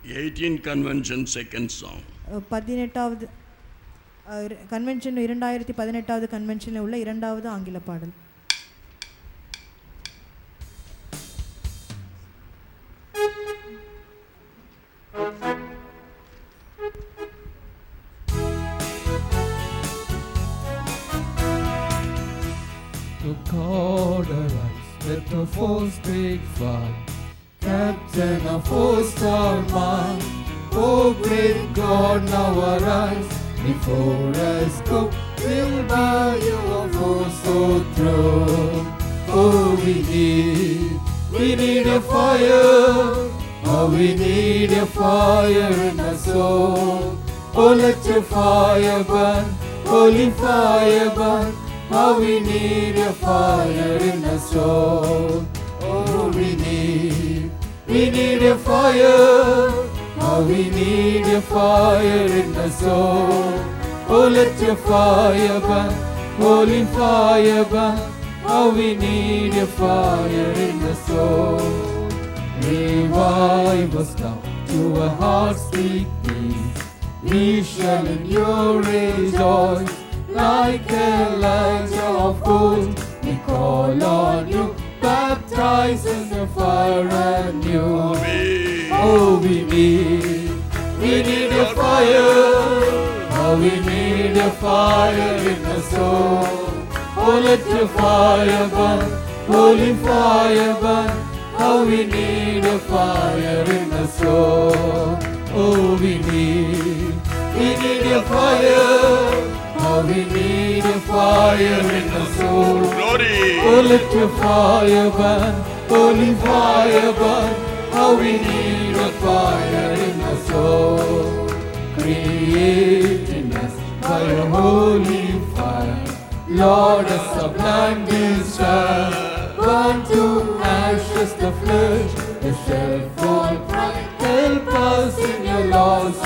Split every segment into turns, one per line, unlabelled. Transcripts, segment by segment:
18 convention second song.
அஹ், பதினெட்டாவது convention இரண்டாயிரத்தி பதினெட்டாவது கன்வென்ஷனில் உள்ள இரண்டாவது ஆங்கில பாடல்
To cauterize, let the force take flight. Captain of hosts all mine, O great God, now arise. Before us go, we'll bow your force so true. Oh, we need, we need a fire. Oh, we need a fire in our soul. Oh, let your fire burn, holy fire burn. How we need your fire in our soul. Oh, we need, we need a fire. How we need your fire in our soul. Oh, let your fire burn, holy fire burn. How we need your fire in the soul. Revive us now to a heart's deep peace. We shall in you rejoice like Elijah of old. We call on you, baptize in the fire and you.
We
Oh, we need, we need a fire. Oh, we need a fire in the soul. Oh, let your fire burn, holy fire burn. How we need a fire in the soul. Oh, we need, we need a fire. How we need a fire in the soul.
glory.
Oh, let your fire burn, holy fire burn. How we need a fire in the soul. Create in us by your holy fire. Lord, a sublime desire. Burn to ashes the flesh, the shall fall pride. Help us in your laws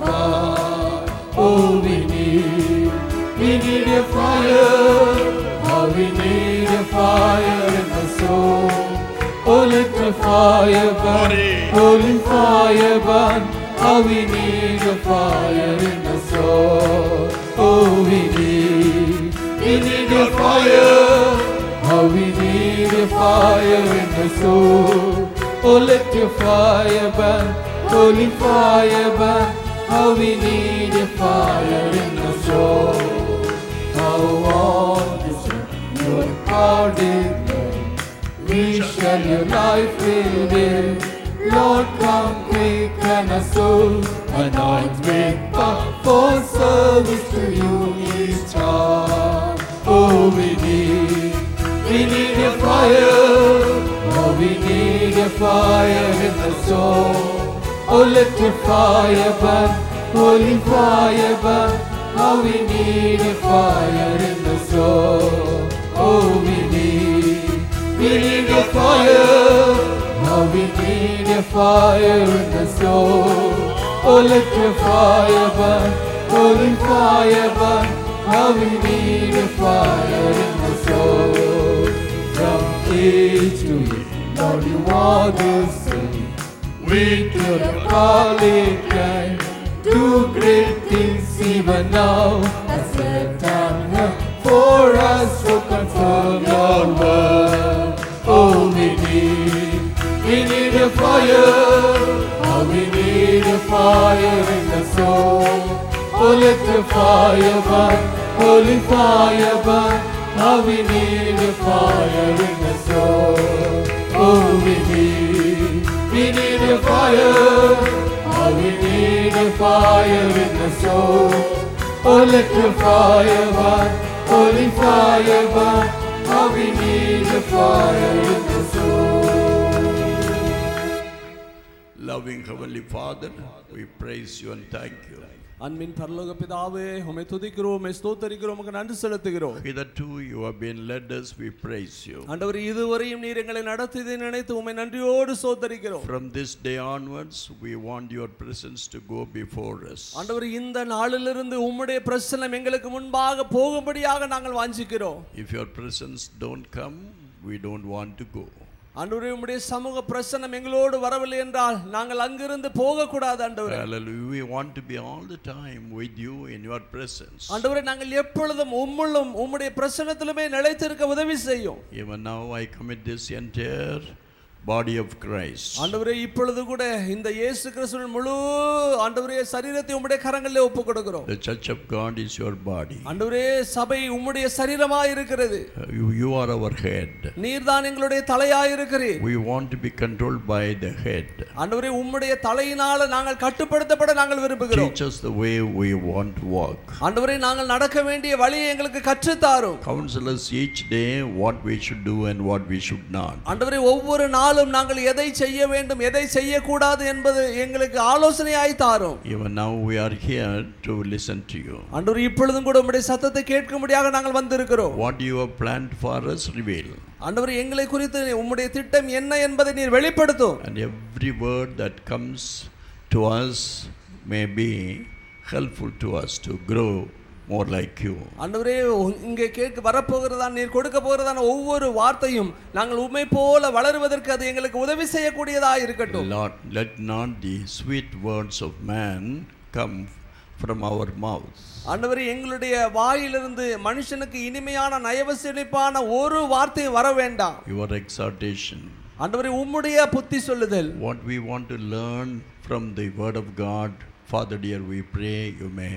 abide. Oh, we need, we need a fire. How we need a fire in the soul. Oh, let the fire burn, holy fire burn. How we need a fire in the soul. Oh, we need, we need a fire. How we need a fire in the soul. Oh, let your fire burn, holy fire burn. How we need a fire in the soul. How on this earth your power declare. We shall your life reveal. Lord, come quicken us soul. Anoint with power for service to you each hour. Oh, we need, we need a fire. Oh, we need a fire in the soul. Oh, let your fire burn, holy fire burn. How we need a fire in the soul. Oh, we need, we need a fire. How we need a fire in the soul. Oh, let your fire burn, holy fire burn. How we need a fire in the soul. From age to age, Lord, you are the same. We to the calling cry. Do great things even now. As the time here for us to confirm your word. Oh, we need, we need a fire. Oh, we need a fire in the soul. Oh, let the fire burn, holy fire burn. How we need a fire in the soul. Oh, we need, we need a fire. Oh, we need a fire in the soul. Oh, let the fire burn, holy fire burn. How we need a fire in the soul.
Loving Heavenly Father, we praise you and thank you.
அன்பின் பரலோக பிதாவே உம்மை துதிக்கிறோம் உம்மை ஸ்தோத்தரிக்கிறோம் உமக்கு நன்றி செலுத்துகிறோம்
Hitherto you have been led us, we praise you.
ஆண்டவர் இதுவரையும் நீர் எங்களை நடத்தியதை நினைத்து உம்மை நன்றியோடு ஸ்தோத்தரிக்கிறோம்
From this day onwards, we want your presence to go before us.
ஆண்டவர் இந்த நாளிலிருந்து உம்முடைய பிரசனம் எங்களுக்கு முன்பாக போகும்படியாக நாங்கள் வாஞ்சிக்கிறோம்
If your presence don't come, we don't want to go.
ஆண்டவரே உம்முடைய சமூக பிரசன்னம் எங்களோடு வரவில்லை என்றால் நாங்கள் அங்கிருந்து போகக்கூடாது ஆண்டவரே
Hallelujah. We want to be all the time with you in your presence.
ஆண்டவரே நாங்கள் எப்பொழுதும் உம்முள்ளும் உம்முடைய பிரசன்னத்திலுமே நிலைத்திருக்க உதவி செய்யும்
Even now, I commit this entire body of Christ.
ஆண்டவரே இப்பொழுது கூட இந்த இயேசு கிறிஸ்துவின் முழு ஆண்டவரே சரீரத்தை உம்முடைய கரங்களிலே ஒப்பு கொடுக்கிறோம்
The church of God is your body.
ஆண்டவரே சபை உம்முடைய சரீரமா இருக்கிறது
Uh, You, you are our head.
நீர்தான் எங்களுடைய தலையா இருக்கிறீர்
We want to be controlled by the head.
ஆண்டவரே உம்முடைய தலையினால நாங்கள் கட்டுப்படுத்தப்பட நாங்கள் விரும்புகிறோம்
Teach us the way we want to walk.
ஆண்டவரே நாங்கள் நடக்க வேண்டிய வழியை எங்களுக்கு கற்றுத்தாரும்
Counsel us each day what we should do and what we should not.
ஆண்டவரே ஒவ்வொரு நாளும் நாங்கள் எதை செய்ய வேண்டும் எதை செய்யக்கூடாது என்பது எங்களுக்கு ஆலோசனையாய் தாரும்
Even now, we are here to listen to you.
ஆண்டவரே இப்பொழுதும் கூட உம்முடைய சத்தத்தை கேட்கும்படியாக நாங்கள் வந்திருக்கிறோம்
What you have planned for us, reveal.
ஆண்டவரே எங்களை குறித்து உம்முடைய திட்டம் என்ன என்பதை நீர் வெளிப்படுத்தும்
And every word that comes to us may be helpful to us to grow more like you.
ஆண்டவரே இங்கே கேட்க வரப்போகிறதா நீர் கொடுக்க போகிறதான ஒவ்வொரு வார்த்தையும் நாங்கள் உண்மை போல வளருவதற்கு அது எங்களுக்கு உதவி செய்யக்கூடியதா இருக்கட்டும்
Lord, let not the sweet words of man come from our mouths.
ஆண்டவரே எங்களுடைய வாயிலிருந்து மனுஷனுக்கு இனிமையான நயவசனிப்பான ஒரு வார்த்தையும் வர வேண்டாம்
Your exhortation.
ஆண்டவரே உம்முடைய புத்தி சொல்லுதல்
What we want to learn from the Word of God, Father dear, we pray you may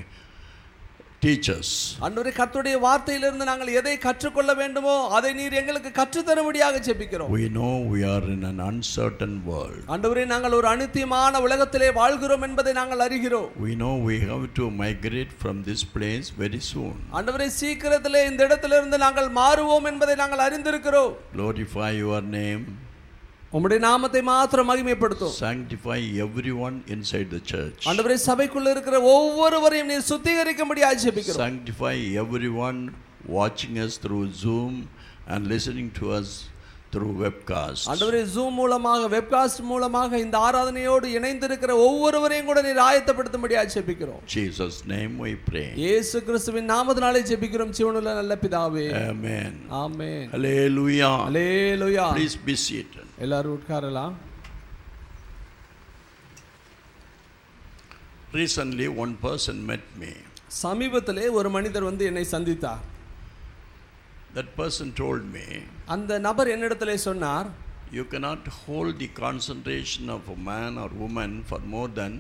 teach us.
ஆண்டவரே கர்த்தருடைய வார்த்தையிலிருந்து நாங்கள் எதை கற்றுக்கொள்ள வேண்டுமோ அதை நீர் எங்களுக்கு கற்றுத்தரும்படியாக ஜெபிக்கிறோம்
We know we are in an uncertain world.
ஆண்டவரே நாங்கள் ஒரு அனித்தியமான உலகத்திலே வாழ்கிறோம் என்பதை நாங்கள் அறிகிறோம்
We know we have to migrate from this place very soon.
ஆண்டவரே சீக்கிரத்திலே இந்த இடத்திலிருந்து நாங்கள் மாறுவோம் என்பதை நாங்கள் அறிந்திருக்கிறோம்
Glorify your name.
உம்முடைய நாமத்தை மாத்திரம் மகிமைப்படுத்தும்
Sanctify everyone inside the church.
ஆண்டவரே சபைக்குள்ள இருக்கிற ஒவ்வொருவரையும் நீர் சுத்திகரிக்கும்படியாக ஜெபிக்கிறோம்
Sanctify everyone watching us through Zoom and listening to us through webcast.
ஆண்டவரே ஜூம் மூலமாக வெப்காஸ்ட் மூலமாக இந்த ஆராதனையோடு இணைந்திருக்கிற ஒவ்வொருவரையும் கூட நீர் ஆயத்தப்படுத்தும்படியாக ஜெபிக்கிறோம்
Jesus' name we pray.
இயேசு கிறிஸ்துவின் நாமத்தினாலே ஜெபிக்கிறோம் சிவனுள்ள நல்ல பிதாவே
Amen.
Amen
Hallelujah.
Hallelujah
Please be seated.
எல்லாரும் உட்காரலாம்
Recently, one person met me.
சமீபத்திலே ஒரு மனிதர் வந்து என்னை சந்தித்தார்
That person told me,
அந்த நபர் என்னிடத்திலே சொன்னார்
You cannot hold the concentration of a man or woman for more than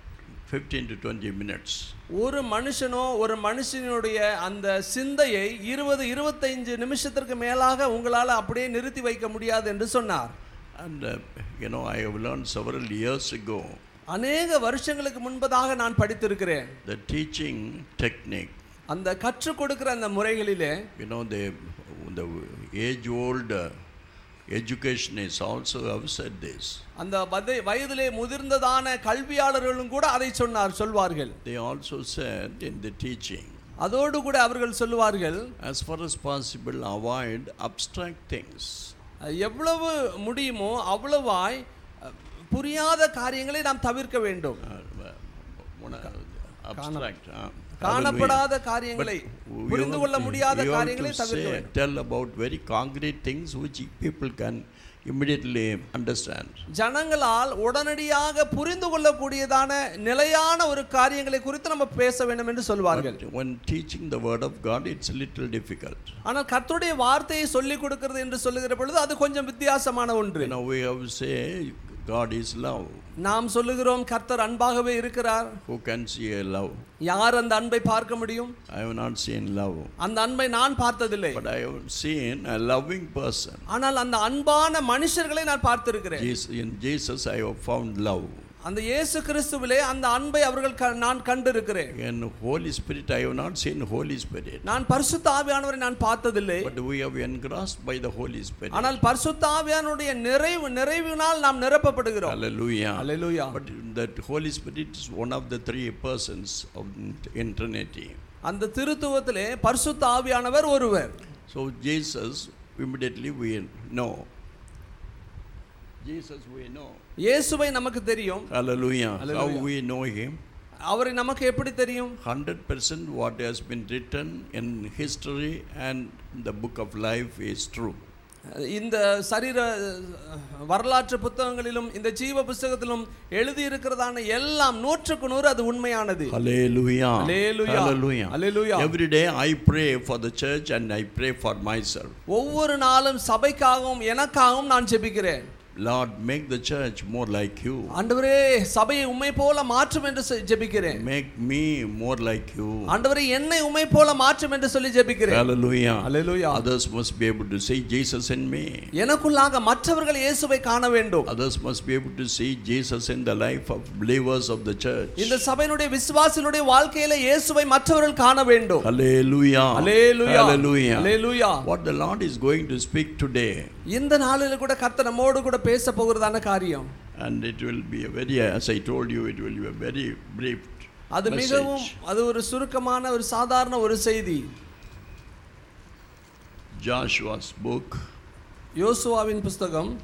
15 to 20 minutes.
ஒரு மனுஷனோ ஒரு மனுஷனுடைய அந்த சிந்தையை இருபது இருபத்தைந்து நிமிஷத்திற்கு மேலாக உங்களால் அப்படியே நிறுத்தி வைக்க முடியாது என்று சொன்னார்
And uh, you know, I have learned several years ago
அநேக வருஷங்களுக்கு முன்பதாக நான் படித்திருக்கிறேன்
the teaching technique.
அந்த கற்றுக் கொடுக்கிற அந்த முறைகளிலே
You know, the, the age old uh, educationists also have said this.
அந்த வதை வயதிலே முதிர்ந்ததான கல்வியாளர்களும் கூட அதை சொன்னார் சொல்வார்கள்
They also said in the teaching,
அதோடு கூட அவர்கள் சொல்லுவார்கள்
as far as possible, avoid abstract things.
எவ்வளவு முடியுமோ அவ்வளவாய் அஹ், புரியாத காரியங்களை நாம் தவிர்க்க வேண்டும்
Uh, one, uh, abstract. uh,
காணப்படாத
hallelujah.
காரியங்களை
But you
புரிந்து
have
கொள்ள
to-
முடியாத
you have
காரியங்களை
to
தவிர்க்க
say,
வேண்டும்
tell about very concrete things which people can immediately understand.
ஜனங்களால் உடனடியாக புரிந்து கொள்ளக்கூடியதான நிலையான ஒரு காரியங்களை குறித்து நம்ம பேச வேண்டும் என்று சொல்வார்கள்
But when teaching the word of God, it's a little difficult.
ஆனால் கர்த்தருடைய வார்த்தையை சொல்லிக் கொடுக்கிறது என்று சொல்லுகிற பொழுது அது கொஞ்சம் வித்தியாசமான ஒன்று
You know, we have to say God is love.
நாம் சொல்லுகிறோம் கர்த்தர் அன்பாகவே இருக்கிறார்
Who can see a love?
யார் அந்த அன்பை பார்க்க முடியும்
I have not seen love.
அந்த அன்பை நான் பார்த்ததில்லை
But I have seen a loving person.
ஆனால் அந்த அன்பான மனுஷர்களை நான் பார்த்திருக்கிறேன்
Jesus, in Jesus, I have found love.
அந்த இயேசு கிறிஸ்துவிலே அந்த அன்பை அவர்கள் க- நான் கண்டிருக்கிறேன்
In Holy Spirit, I have not seen Holy Spirit.
நான் பரிசுத்த ஆவியானவரை நான் பார்த்ததில்லை
But we have engrossed by the Holy Spirit.
ஆனால் பரிசுத்த ஆவியானுடைய நிறைவு நிறைவினால் நாம் நிரப்பப்படுகிறோம்
Hallelujah.
Hallelujah
But that Holy Spirit is one of the three persons of in Trinity.
அந்த திருத்துவத்திலே பரிசுத்த ஆவியானவர் ஒருவர்
So Jesus, immediately we know. Jesus we know.
இயேசுவை நமக்கு தெரியும்
Hallelujah. How
Hallelujah.
we know him?
அவரை நமக்கு எப்படி தெரியும்
100% what has been written in history and the book of life is true.
இந்த சரீர வரலாற்று புத்தகங்களிலும் இந்த ஜீவ புஸ்தகத்திலும் எழுதி இருக்கிறதான எல்லாம் நூற்றுக்கு நூறு அது உண்மையானது
Hallelujah.
Hallelujah.
Hallelujah.
Hallelujah.
Every day I pray for the church and I pray for myself.
ஒவ்வொரு நாளும் சபைக்காகவும் எனக்காகவும் நான் ஜெபிக்கிறேன்
Lord, make the church more like you.
ஆண்டவரே சபையை உண்மை போல மாற்றும் என்று செ- ஜெபிக்கிறேன்
Make me more like you.
ஆண்டவரே என்னை உண்மை போல மாற்றும் என்று சொல்லி ஜெபிக்கிறேன்
Hallelujah.
Hallelujah.
Others must be able to see Jesus in me.
எனக்குள்ளாக மற்றவர்கள் இயேசுவை காண வேண்டும்
Others must be able to see Jesus in the life of believers of the church.
இந்த சபையினுடைய விசுவாசினுடைய வாழ்க்கையில இயேசுவை மற்றவர்கள் காண வேண்டும்
Hallelujah.
Hallelujah.
Hallelujah.
Hallelujah.
What the Lord is going to speak today,
இந்த நாளில் கூட கர்த்தர் நம்மோடு கூட பேச போகிறதான காரியம்
and it will be a very, as I told you, it will be a very brief
அது மிகவும்
message.
அது ஒரு சுருக்கமான ஒரு சாதாரண ஒரு செய்தி
Joshua's book,
யோசுவாவின் புஸ்தகம்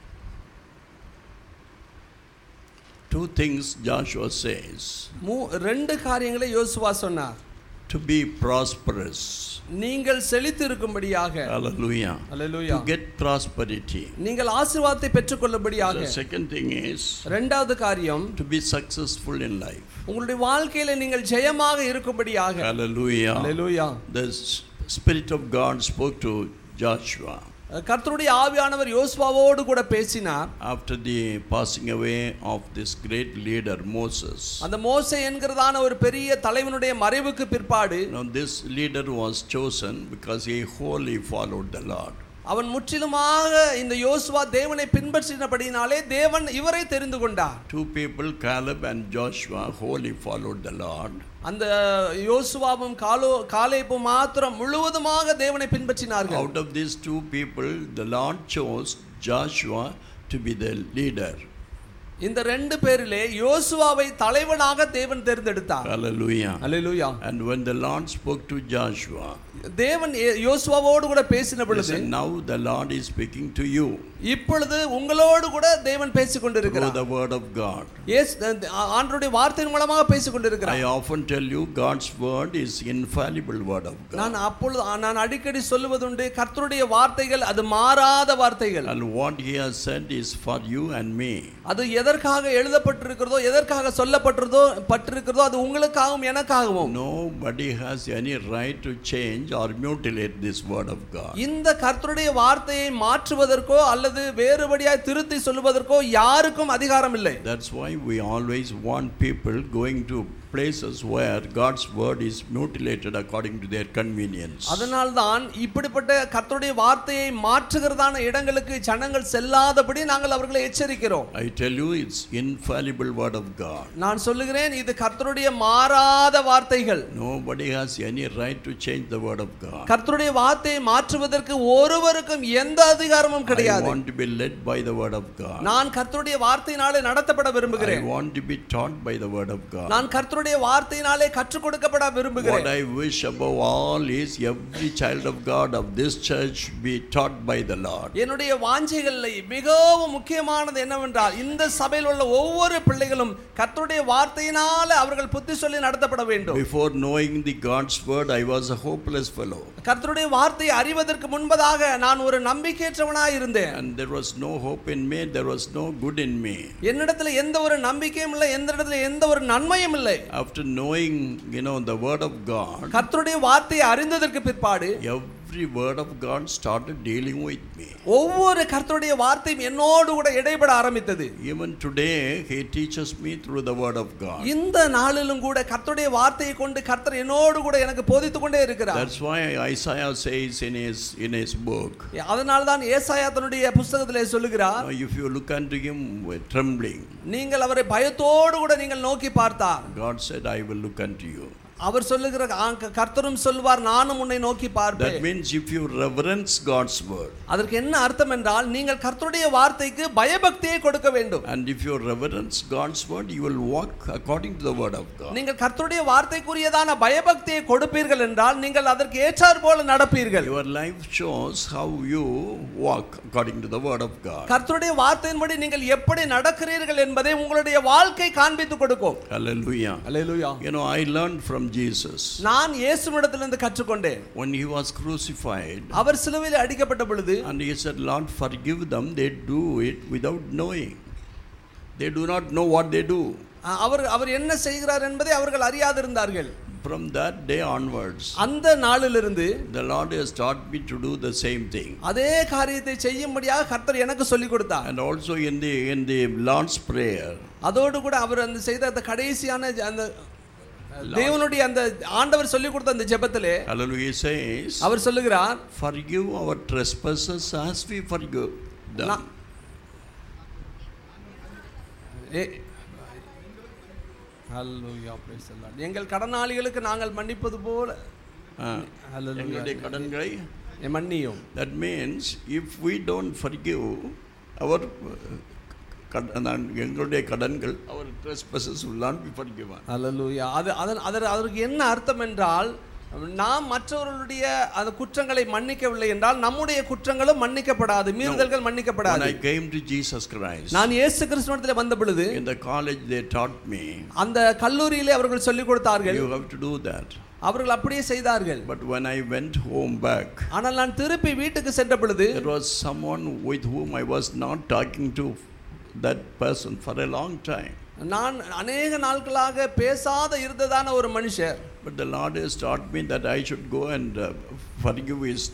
two things Joshua says
மூ ரெண்டு காரியங்களை யோசுவா சொன்னார்
to be prosperous.
நீங்கள் செழித்து இருக்கும்படியாக
Hallelujah.
Hallelujah
To get prosperity.
நீங்கள் ஆசீர்வாதத்தை பெற்றுக்கொள்ளும்படியாக
The second thing is
ரெண்டாவது காரியம்
to be successful in life.
உங்களுடைய வாழ்க்கையில நீங்கள் ஜெயமாக இருக்கும்படியாக
Hallelujah.
Hallelujah
The s- Spirit of God spoke to Joshua
கர்த்தருடைய ஆவியானவர் யோசுவாவோடு கூட பேசினார்
after the passing away of this great leader Moses.
அந்த மோசே என்கிறதான ஒரு பெரிய தலைவனுடைய மறைவுக்கு பிற்பாடு
Now, this leader was chosen because he wholly followed the Lord.
அவன் முற்றிலுமாக இந்த யோசுவா தேவனை பின்பற்றினபடினாலே தேவன் இவரை தெரிந்து கொண்டார்
Two people, Caleb and Joshua, wholly followed the Lord.
அந்த யோசுவாவும் காலோ காலேப்பும் மாத்திரம் முழுவதுமாக தேவனை பின்பற்றினார்கள்
Out of these two people, the Lord chose Joshua to be the leader.
இந்த ரெண்டு பேரிலே யோசுவாவை தலைவனாக தேவன் தேர்ந்தெடுத்தார்
Hallelujah.
Hallelujah
And when the Lord spoke to Joshua,
தேவன் ஏ- யோசுவாவோடு கூட பேசின
he
பொழுது
said, Now the Lord is speaking to you
இப்பொழுது உங்களோடு கூட தேவன் பேசிக்
through
கொண்டிருக்கிறார்
the word of God.
Yes ஆண்டருடைய வார்த்தையின் மூலமாக பேசிக் கொண்டிருக்கிறார்
I often tell you, God's word is infallible word of God.
நான் அப்பொழுது நான் அடிக்கடி சொல்லுவதுண்டு கர்த்தருடைய வார்த்தைகள் அது மாறாத வார்த்தைகள்
And what he has said is for you and me.
அது எதற்காக எழுதப்பட்டிருக்கிறதோ எதற்காக சொல்லப்பட்டிருந்தோ பட்டிருக்கிறதோ அது உங்களுக்காகவும் எனக்காகவும்
Nobody has any right to change or mutilate this word of God.
இந்த கர்த்தருடைய வார்த்தையை மாற்றுவதற்கோ அல்லது வேறுபடியாய் திருத்தி சொல்லுவதற்கோ யாருக்கும் அதிகாரம் இல்லை
That's why we always want people going to places where God's word is mutilated according to their convenience.
அதனால்தான் இப்படிப்பட்ட கர்த்தருடைய வார்த்தையை மாற்றுகிறதான இடங்களுக்கு ஜனங்கள் செல்லாதபடி நாங்கள் அவர்களை எச்சரிக்கிறோம்
I tell you, it's infallible word of God.
நான் சொல்லுகிறேன் இது கர்த்தருடைய மாறாத வார்த்தைகள்
Nobody has any right to change the word of God.
கர்த்தருடைய வார்த்தையை மாற்றுவதற்கு ஒருவருக்கும் எந்த அதிகாரமும்
I
கிடையாது
want to be led by the word of God.
நான் கர்த்தருடைய வார்த்தையினாலே நடத்தப்பட
I
விரும்புகிறேன்
want to be taught by the word of God.
நான் கர்த்தருடைய வார்த்தையினாலே கற்றுக் கொடுக்கப்பட
What
விரும்புகிறேன்
I wish above all is every child of God of this church be taught by the Lord.
என்னுடைய வாஞ்சைகளில் மிகவும் முக்கியமானது என்னவென்றால் இந்த சபையில் உள்ள ஒவ்வொரு பிள்ளைகளும் கர்த்தருடைய வார்த்தையினால அவர்கள் புத்தி சொல்லி நடத்தப்பட வேண்டும்
Before knowing the God's word, I was a hopeless fellow.
கர்த்தருடைய வார்த்தையை அறிவதற்கு முன்பதாக நான் ஒரு நம்பிக்கையற்றவனாய் இருந்தேன்
And there was no hope in me, there was no good in me.
என்னிடத்துல எந்த ஒரு நம்பிக்கையும் இல்லை எந்த இடத்துல எந்த ஒரு நன்மையும் இல்லை
After knowing, you know, the word of God,
கர்த்தருடைய வார்த்தையை அறிந்ததற்கு பிற்பாடு
every word of God started dealing with me.
ஒவ்வொரு கர்த்தருடைய வார்த்தையும் என்னோடு கூட இடைபட ஆரம்பித்தது
Even today, He teaches me through the word of God.
இந்த நாளிலும் கூட கர்த்தருடைய வார்த்தையை கொண்டு கர்த்தர் என்னோடு கூட எனக்கு போதித்துக் கொண்டே இருக்கிறார்
That's why Isaiah says in his in his book,
அதனால தான் ஏசாயா தன்னுடைய புஸ்தகத்திலே சொல்லுகிறார்
"Now if you look unto him with trembling,
நீங்கள் அவரை பயத்தோடு கூட நீங்கள் நோக்கி பார்த்தார்
God said, I will look unto you.
அவர் சொல்லுகிற ஆ, க- கர்த்தரும் சொல்வார் நானும் உன்னை நோக்கி
That
பார்ப்பேன்
means if you reverence God's word,
அதற்கு என்ன அர்த்தம் என்றால் நீங்கள் கர்த்தருடைய வார்த்தைக்கு பயபக்தியை கொடுக்க வேண்டும்
and if you reverence God's word, you will walk according to the word of God.
நீங்கள் கர்த்தருடைய வார்த்தைக்குரியதான பயபக்தியை கொடுப்பீர்கள் என்றால் நீங்கள் அதற்கு ஏற்றார் போல நடப்பீர்கள்
Your life shows how you walk according to the word of God.
கர்த்தருடைய வார்த்தையின்படி நீங்கள் எப்படி நடக்கிறீர்கள் என்பதை உங்களுடைய வாழ்க்கை காண்பித்துக் கொடுக்கும்
Hallelujah.
Hallelujah
You know, I learned from Jesus.
நான் இயேசுவிடத்திலிருந்து கற்றுக்கொண்டேன்
When he was crucified,
அவர் சிலுவையில் அடிக்கப்பட்ட பொழுது
and he said, Lord, forgive them, they do it without knowing. They do not know what they do.
அஹ், அவர் அவர் என்ன செய்கிறார் என்பதை அவர்கள் அறியாதிருந்தார்கள்
From that day onwards,
அந்த நாளிலிருந்து
the Lord has taught me to do the same thing.
அதே காரியத்தை செய்யும்படியாக கர்த்தர் எனக்கு சொல்லிக் கொடுத்தார்
And also in the in the Lord's Prayer,
அதோடு கூட அவர் அந்த செய்த அந்த கடைசியான ஜ- அந்த தேவனுடைய அந்த ஆண்டவர் சொல்லிக் கொடுத்த அந்த ஜெபத்திலே
Hallelujah he says,
அவர் சொல்லுகிறார்
Forgive our trespasses as we forgive them.
நான்- ஏ- Hallelujah, praise the Lord. எங்கள் கடனாளிகளுக்கு நாங்கள் மன்னிப்பது போல
Ah,
Hallelujah.
எங்களுடைய கடன்களை
மன்னியும்
That means if we don't forgive our uh, கட- நான் எங்களுடைய கடன்கள் our trespasses will not be forgiven.
அல்லூயா அது அதன் அதற்கு அதற்கு என்ன அர்த்தம் என்றால் நாம் மற்றவர்களுடைய அந்த குற்றங்களை மன்னிக்கவில்லை என்றால் நம்முடைய குற்றங்களும் மன்னிக்கப்படாது மீறுதல்கள்
When
மன்னிக்கப்படாது
I came to Jesus Christ,
நான் இயேசு கிறிஸ்துவத்தில் வந்த பொழுது
in the college they taught me,
அந்த கல்லூரியிலே அவர்கள் சொல்லிக் கொடுத்தார்கள்
you have to do that.
அவர்கள் அப்படியே செய்தார்கள்
But when I went home back,
ஆனால் நான் திருப்பி வீட்டுக்கு சென்ற பொழுது
there was someone with whom I was not talking to that person for a long time.
நான் அநேக நாட்களாக பேசாத இருந்ததான ஒரு மனுஷர்
But the Lord has taught me that I should go and uh, forgive his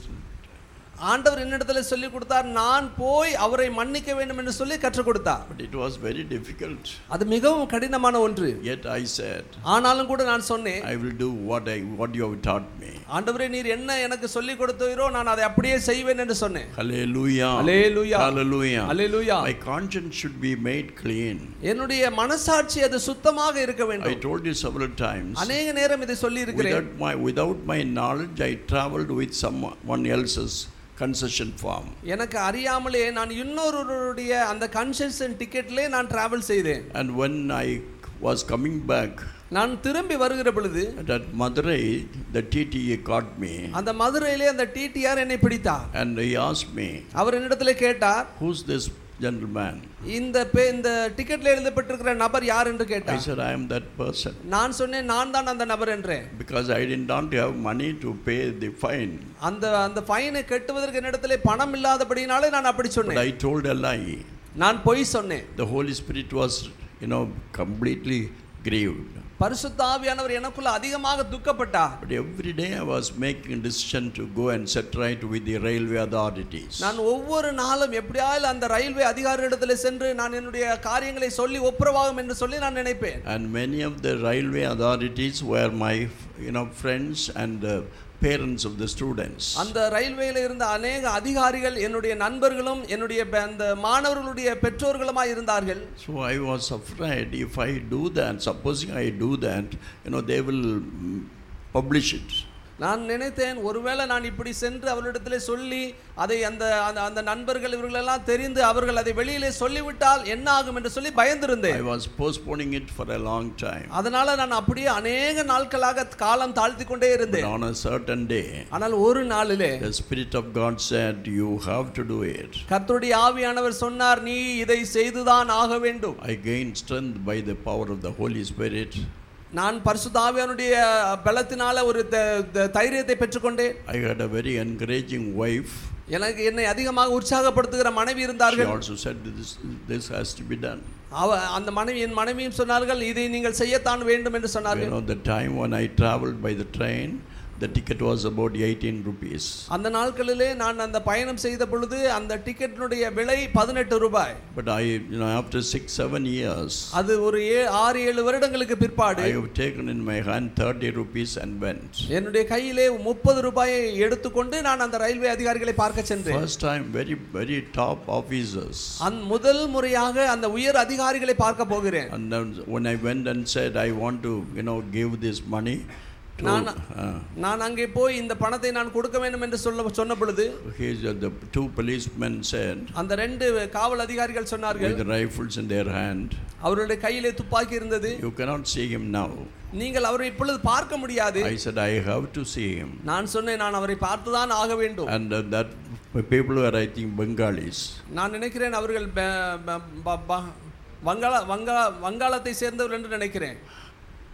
ஆண்டவர் என்னிடத்துல சொல்லி கொடுத்தார் நான் போய் அவரை மன்னிக்க வேண்டும் என்று சொல்லி கற்றுக் கொடுத்தார்
But it was very difficult.
அது மிகவும் கடினமான ஒன்று
Yet I said,
ஆனாலும் கூட நான் சொன்னேன்
I will do what I what you have taught me.
ஆண்டவரே நீர் என்ன எனக்கு சொல்லி கொடுத்தீரோ நான் அதை அப்படியே செய்வேன் என்று சொன்னேன்
Hallelujah.
Hallelujah.
Hallelujah.
Hallelujah
My conscience should be made clean.
என்னுடைய மனசாட்சி அது சுத்தமாக இருக்க
I
வேண்டும்
told you several times.
அநேக நேரம் இதை சொல்லி இருக்கிறேன்
Without my without my knowledge, I traveled with someone else's concession form.
எனக்கு அறியாமலே நான் இன்னொருவருடைய அந்த கன்செஷன் டிக்கெட்லே நான் டிராவல் செய்தேன்
And when I was coming back
நான் திரும்பி வருகிற பொழுது
at Madurai, the TTA caught me
அந்த மதுரையிலே அந்த டிடிஆர் என்னை பிடித்தார்
and he asked me,
அவர் என்னிடத்துல கேட்டார்
"Who's this gentleman?"
இந்த பே- இந்த டிக்கெட்ல எழுதப்பட்டிருக்கிற நபர் யார் என்று
I
கேட்டார்
said, "I am that person."
நான் சொன்னேன் நான் தான் அந்த நபர் என்றேன்
Because I did not have money to pay the fine.
அந்த அந்த ஃபைனை கட்டுவதற்கு என்னிடத்துல பணம் இல்லாதபடினாலே நான் அப்படி
But
சொன்னேன்
I told a lie.
நான் பொய் சொன்னேன்
The Holy Spirit was, you know, completely grieved.
பரிசுத்த ஆவியானவர் எனக்குள்ள அதிகமாக துக்கப்பட்டார்
But every day I was making a decision to go and set right with the railway authorities.
நான் ஒவ்வொரு நாளும் எப்படியாவது அந்த ரயில்வே அதிகாரியிடத்துல சென்று நான் என்னுடைய காரியங்களை சொல்லி ஒப்புரவாகும் என்று சொல்லி நான் நினைப்பேன்
And many of the railway authorities were my, you know, friends and uh, parents of the students.
அந்த ரயில்வேல இருந்த அநேக அதிகாரிகள் என்னுடைய நண்பர்களும் என்னுடைய ப- அந்த மாணவர்களுடைய பெற்றோர்களுமாய் இருந்தார்கள்
So I was afraid if I do that, supposing I do that, you know, they will mm, publish it.
நான் நினைத்தேன் ஒருவேளை நான் இப்படி சென்று அவரிடத்திலே சொல்லி அதை அந்த அந்த அந்த நண்பர்கள் இவர்களெல்லாம் தெரிந்து அவர்கள் அதை வெளியிலே சொல்லிவிட்டால் என்ன ஆகும் என்று சொல்லி
I
பயந்திருந்தேன்
was postponing it for a long time.
அதனால நான் அப்படியே அநேக நாட்களாக காலம் தாழ்த்தி கொண்டே
But
இருந்தேன்
on a certain day,
ஆனால் ஒரு நாளிலே
the Spirit of God said, You have to do it.
கர்த்தருடைய ஆவியானவர் சொன்னார் நீ இதை செய்துதான் ஆக வேண்டும்
I gained strength by the power of the Holy Spirit.
நான் பரிசுத்த ஆவியானுடைய பலத்தினால ஒரு த- த- தைரியத்தை பெற்றுக்கொண்டேன்
I had a very encouraging wife.
எனக்கு என்னை அதிகமாக உற்சாகப்படுத்துகிற மனைவி
She
இருந்தார்கள்
also said, This, this has to be done.
அவ அந்த மனைவி என் மனைவியும் சொன்னார்கள் இதை நீங்கள் செய்யத்தான் வேண்டும் என்று
You
சொன்னார்கள்
know, the time when I traveled by the train, the ticket was about 18 rupees.
அந்த நாட்களிலே நான் அந்த பயணம் செய்த பொழுது அந்த டிக்கெட்டினுடைய விலை பதினெட்டு ரூபாய்
But I, you know, after six, seven years,
அது ஒரு ஏ ஆறு ஏழு வருடங்களுக்கு பிற்பாடு
I have taken in my hand 30 rupees and went.
என்னுடைய கையிலே முப்பது ரூபாயை எடுத்துக்கொண்டு நான் அந்த ரயில்வே அதிகாரிகளை பார்க்க சென்றேன்
First time, very, very top officers.
அந் முதல் முறையாக அந்த உயர் அதிகாரிகளை பார்க்க போகிறேன்
And then when I went and said, I want to, you know, give this money to,
நான்
uh,
நான் அங்கே போய் இந்த பணத்தை நான் கொடுக்க வேண்டும் என்று சொல்ல சொன்ன பொழுது
he's, uh, the two policemen said,
அந்த ரெண்டு காவல் அதிகாரிகள் சொன்னார்கள்
with rifles in their hand,
அவருடைய கையிலே துப்பாக்கி இருந்தது
you cannot see him now.
நீங்கள் அவரை இப்பொழுது பார்க்க முடியாது
I said, I have to see him.
நான் சொன்னேன் நான் அவரை பார்த்துதான் ஆக வேண்டும்
And uh, that people were, I think, Bengalis.
நான் நினைக்கிறேன் அவர்கள் ப- ப- ப- ப- வங்காள வங்கா வங்காளத்தை சேர்ந்தவர் என்று நினைக்கிறேன்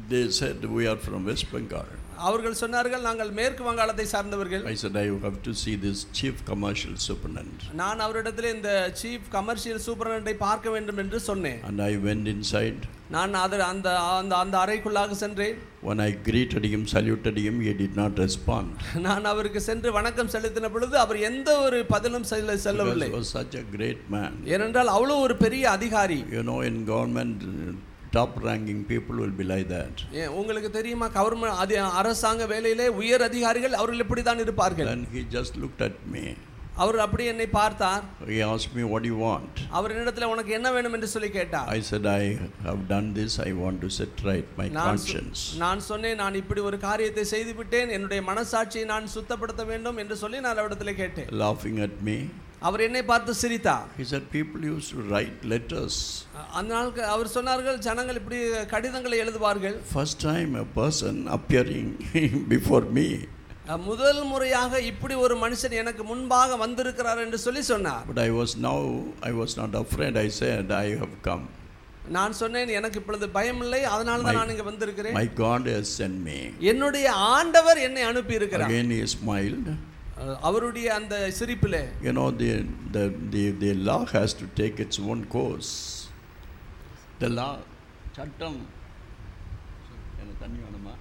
They said, We are from West Bengal.
அவர்கள் சொன்னார்கள் நாங்கள் மேற்கு வங்காளத்தை சார்ந்தவர்கள்
I said, I have to see this chief commercial superintendent.
நான் அவரிடத்தில் இந்த சீஃப் கமர்ஷியல் சூப்பரண்டை பார்க்க வேண்டும் என்று சொன்னேன்
And I went inside.
நான் அது அந்த அந்த அந்த அறைக்குள்ளாக சென்றேன்
When I greeted him, saluted him, he did not respond.
நான் அவருக்கு சென்று வணக்கம் செலுத்தின பொழுது அவர் எந்த ஒரு பதிலும் செல்ல
Because
செல்லவில்லை
he was such a great man.
ஏனென்றால் அவ்வளோ ஒரு பெரிய அதிகாரி
You know, in government, uh, top ranking people will be like that.
ஏன், உங்களுக்கு தெரியுமா கவர்மெண்ட் அது அரசாங்க வேலையிலே உயர் அதிகாரிகள் அவர்கள் இப்படி தான் இருப்பார்கள்
Then he just looked at me.
அவர் அப்படி என்னை பார்த்தார்
He asked me, What do you want?
அவர் என்னிடத்தில் உனக்கு என்ன வேணும் என்று சொல்லி கேட்டார்
I said, I have done this. I want to set right my
நான் சொ-
conscience.
நான் சொன்னேன் நான் இப்படி ஒரு காரியத்தை செய்து விட்டேன் என்னுடைய மனசாட்சியை நான் சுத்தப்படுத்த வேண்டும் என்று சொல்லி நான் அவரிடத்தில் கேட்டேன்
Laughing at me.
அவர் என்னை பார்த்து சிரித்தார்
He said, People used to write letters.
அந்த நாளுக்கு அவர் சொன்னார்கள் ஜனங்கள் இப்படி கடிதங்களை எழுதுவார்கள்
First time a person appearing before me.
அஹ், முதல் முறையாக இப்படி ஒரு மனுஷன் எனக்கு முன்பாக வந்திருக்கிறார் என்று சொல்லி சொன்னார்
But I was now, I was not afraid. I said, I have come.
நான் சொன்னேன் எனக்கு இப்பொழுது பயமில்லை அதனால தான்
My-
நான் இங்க வந்திருக்கிறேன்
My God has sent me.
என்னுடைய ஆண்டவர் என்னை அனுப்பி இருக்கிறார்
Again, he smiled.
அஹ், அவருடைய அந்த சிரிப்பிலே
You know, the, the, the, the law has to take its own course. The law, சட்டம் எனக்கு தண்ணி வேணுமா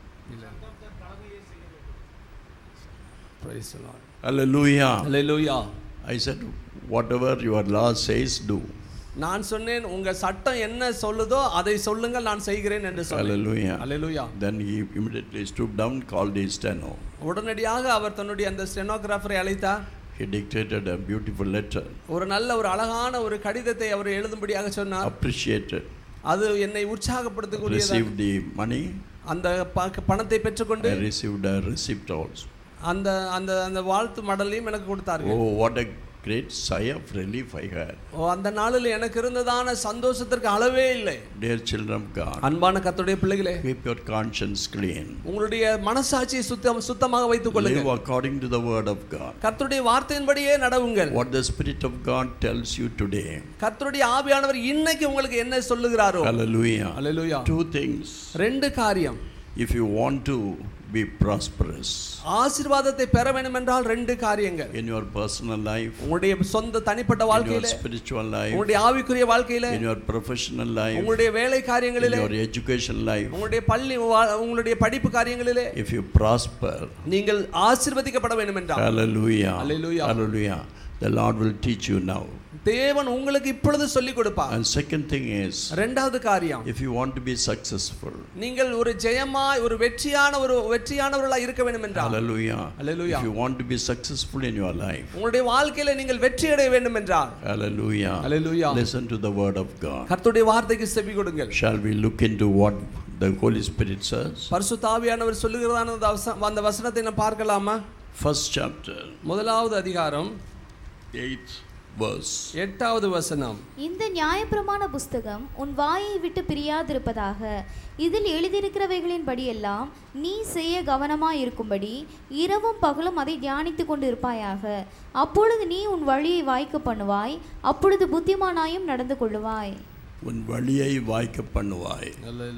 Praise the Lord.
Hallelujah.
Hallelujah.
I said, whatever your law says, do.
நான் சொன்னேன் உங்க சட்டம் என்ன சொல்லுதோ அதை சொல்லுங்கள் நான் செய்கிறேன் என்று சொன்னேன்
Hallelujah.
Hallelujah.
Then he immediately stooped down, called his steno.
உடனடியாக அவர் தன்னுடைய அந்த ஸ்டெனோகிராஃபரை அழைத்தார்
He dictated a beautiful letter,
ஒரு நல்ல ஒரு அழகான ஒரு கடிதத்தை அவர் எழுதும்படியாக சொன்னார்
appreciated,
அது என்னை உற்சாகப்படுத்தக்கூடியது
received the money.
அந்த ப- பணத்தை பெற்றுக்கொண்டு
I received a receipt also.
அந்த அந்த அந்த வாழ்த்து மடலையும் எனக்கு கொடுத்தார்கள்
Oh, what a great sigh of relief I had.
ஓ அந்த நாளில் எனக்கு இருந்ததான சந்தோஷத்திற்கு அளவே இல்லை
Dear children of God,
அன்பான கர்த்தருடைய பிள்ளைகளே
keep your conscience clean.
உங்களுடைய மனசாட்சியை சுத்தம் சுத்தமாக வைத்துக்
Live
கொள்ளுங்கள்
according to the word of God.
கர்த்தருடைய வார்த்தையின்படியே நடவுங்கள்
What the Spirit of God tells you today.
கர்த்தருடைய ஆவியானவர் இன்னைக்கு உங்களுக்கு என்ன சொல்லுகிறாரோ
Hallelujah.
அல்லேலூயா
Two things.
ரெண்டு காரியம்
If you want to be prosperous
ஆசீர்வாதத்தை பெற வேண்டும் என்றால் ரெண்டு காரியங்கள்
in your personal life,
உங்களுடைய சொந்த தனிப்பட்ட
in your
வாழ்க்கையில
spiritual life,
உங்களுடைய ஆவிக்குரிய வாழ்க்கையில
in your professional life,
உங்களுடைய வேலை
in
காரியங்களிலே
your education life,
உங்களுடைய பள்ளி வா- உங்களுடைய படிப்பு காரியங்களிலே
if you prosper,
நீங்கள் ஆசீர்வதிக்கப்பட வேண்டும் என்றால்
hallelujah,
Hallelujah.
hallelujah, the Lord will teach you now.
தேவன் உங்களுக்கு இப்பொழுது சொல்லிக் கொடுப்பார்
And second thing is,
ரெண்டாவது காரியம்
if you want to be successful,
நீங்கள் ஒரு ஜெயமாய் ஒரு வெற்றியான ஒரு வெற்றியானவர்களாக இருக்க வேண்டும் என்றால்
hallelujah,
Hallelujah.
if you want to be successful in your life,
உங்களுடைய வாழ்க்கையில நீங்கள் வெற்றி அடைய வேண்டும் என்றால்
hallelujah,
Hallelujah.
listen to the word of God.
கர்த்தருடைய வார்த்தைக்கு செவி கொடுங்கள்
Shall we look into what the Holy Spirit says?
பரிசுத்தாவியானவர் சொல்லுகிறதான அந்த வச- அந்த வசனத்தை நான் பார்க்கலாமா
First chapter,
முதலாவது அதிகாரம்
eighth verse.
எட்டாவது வசனம்
இந்த நியாயப்பிரமாண புஸ்தகம் உன் வாயை விட்டு பிரியாதிருப்பதாக இதில் எழுதியிருக்கிறவைகளின் படியெல்லாம் நீ செய்ய கவனமாயிருக்கும்படி இரவும் பகலும் அதை தியானித்து கொண்டு இருப்பாயாக அப்பொழுது நீ உன் வழியை வாய்க்க பண்ணுவாய் அப்பொழுது புத்திமானாயும் நடந்து கொள்ளுவாய்
உன் வழியை வாய்க்க பண்ணுவாய்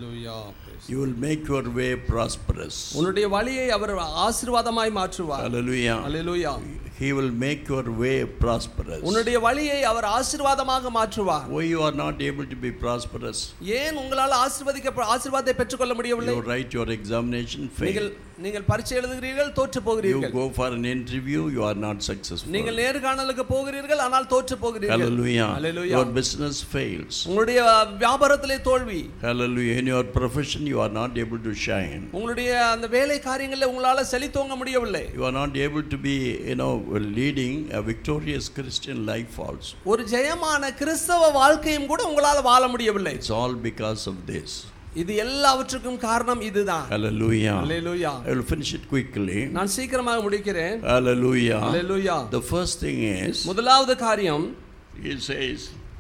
you will make your way prosperous
உன்னுடைய வழியை அவர் ஆசீர்வாதமாய் மாற்றுவார்
hallelujah
hallelujah
he will make your way prosperous
உன்னுடைய வழியை அவர் ஆசீர்வாதமாக மாற்றுவார்
why you are not able to be prosperous
ஏன் உங்களால் ஆசீர்வதிக்க ஆசீர்வாதத்தை பெற்றுக்கொள்ள முடியவில்லை
you write your examination
நீங்கள்
fail
நீங்கள் பரீட்சை எழுதுகிறீர்கள் தோற்று
you
போகிறீர்கள்
go for an interview you are not successful
நீங்கள் நேர்காணலுக்கு போகிறீர்கள் ஆனால் தோற்று போகிறீர்கள்
hallelujah
Hallelujah.
your business fails
உங்களுடைய வியாபாரத்திலே தோல்வி
hallelujah in your profession you are not able to shine
உங்களுடைய அந்த வேலை காரியங்களில் உங்களால செழித்தோங்க முடியவில்லை
you are not able to be you know leading a victorious christian life also
ஒரு ஜெயமான கிறிஸ்தவ வாழ்க்கையும் கூட உங்களால வாழ முடியவில்லை
it's all because of this
இது எல்லாவற்றுக்கும் காரணம் இதுதான்
hallelujah
hallelujah
i will finish it quickly
நான் சீக்கிரமாக முடிக்கிறேன்
hallelujah
hallelujah
the first thing is
முதலாவது காரியம்
he says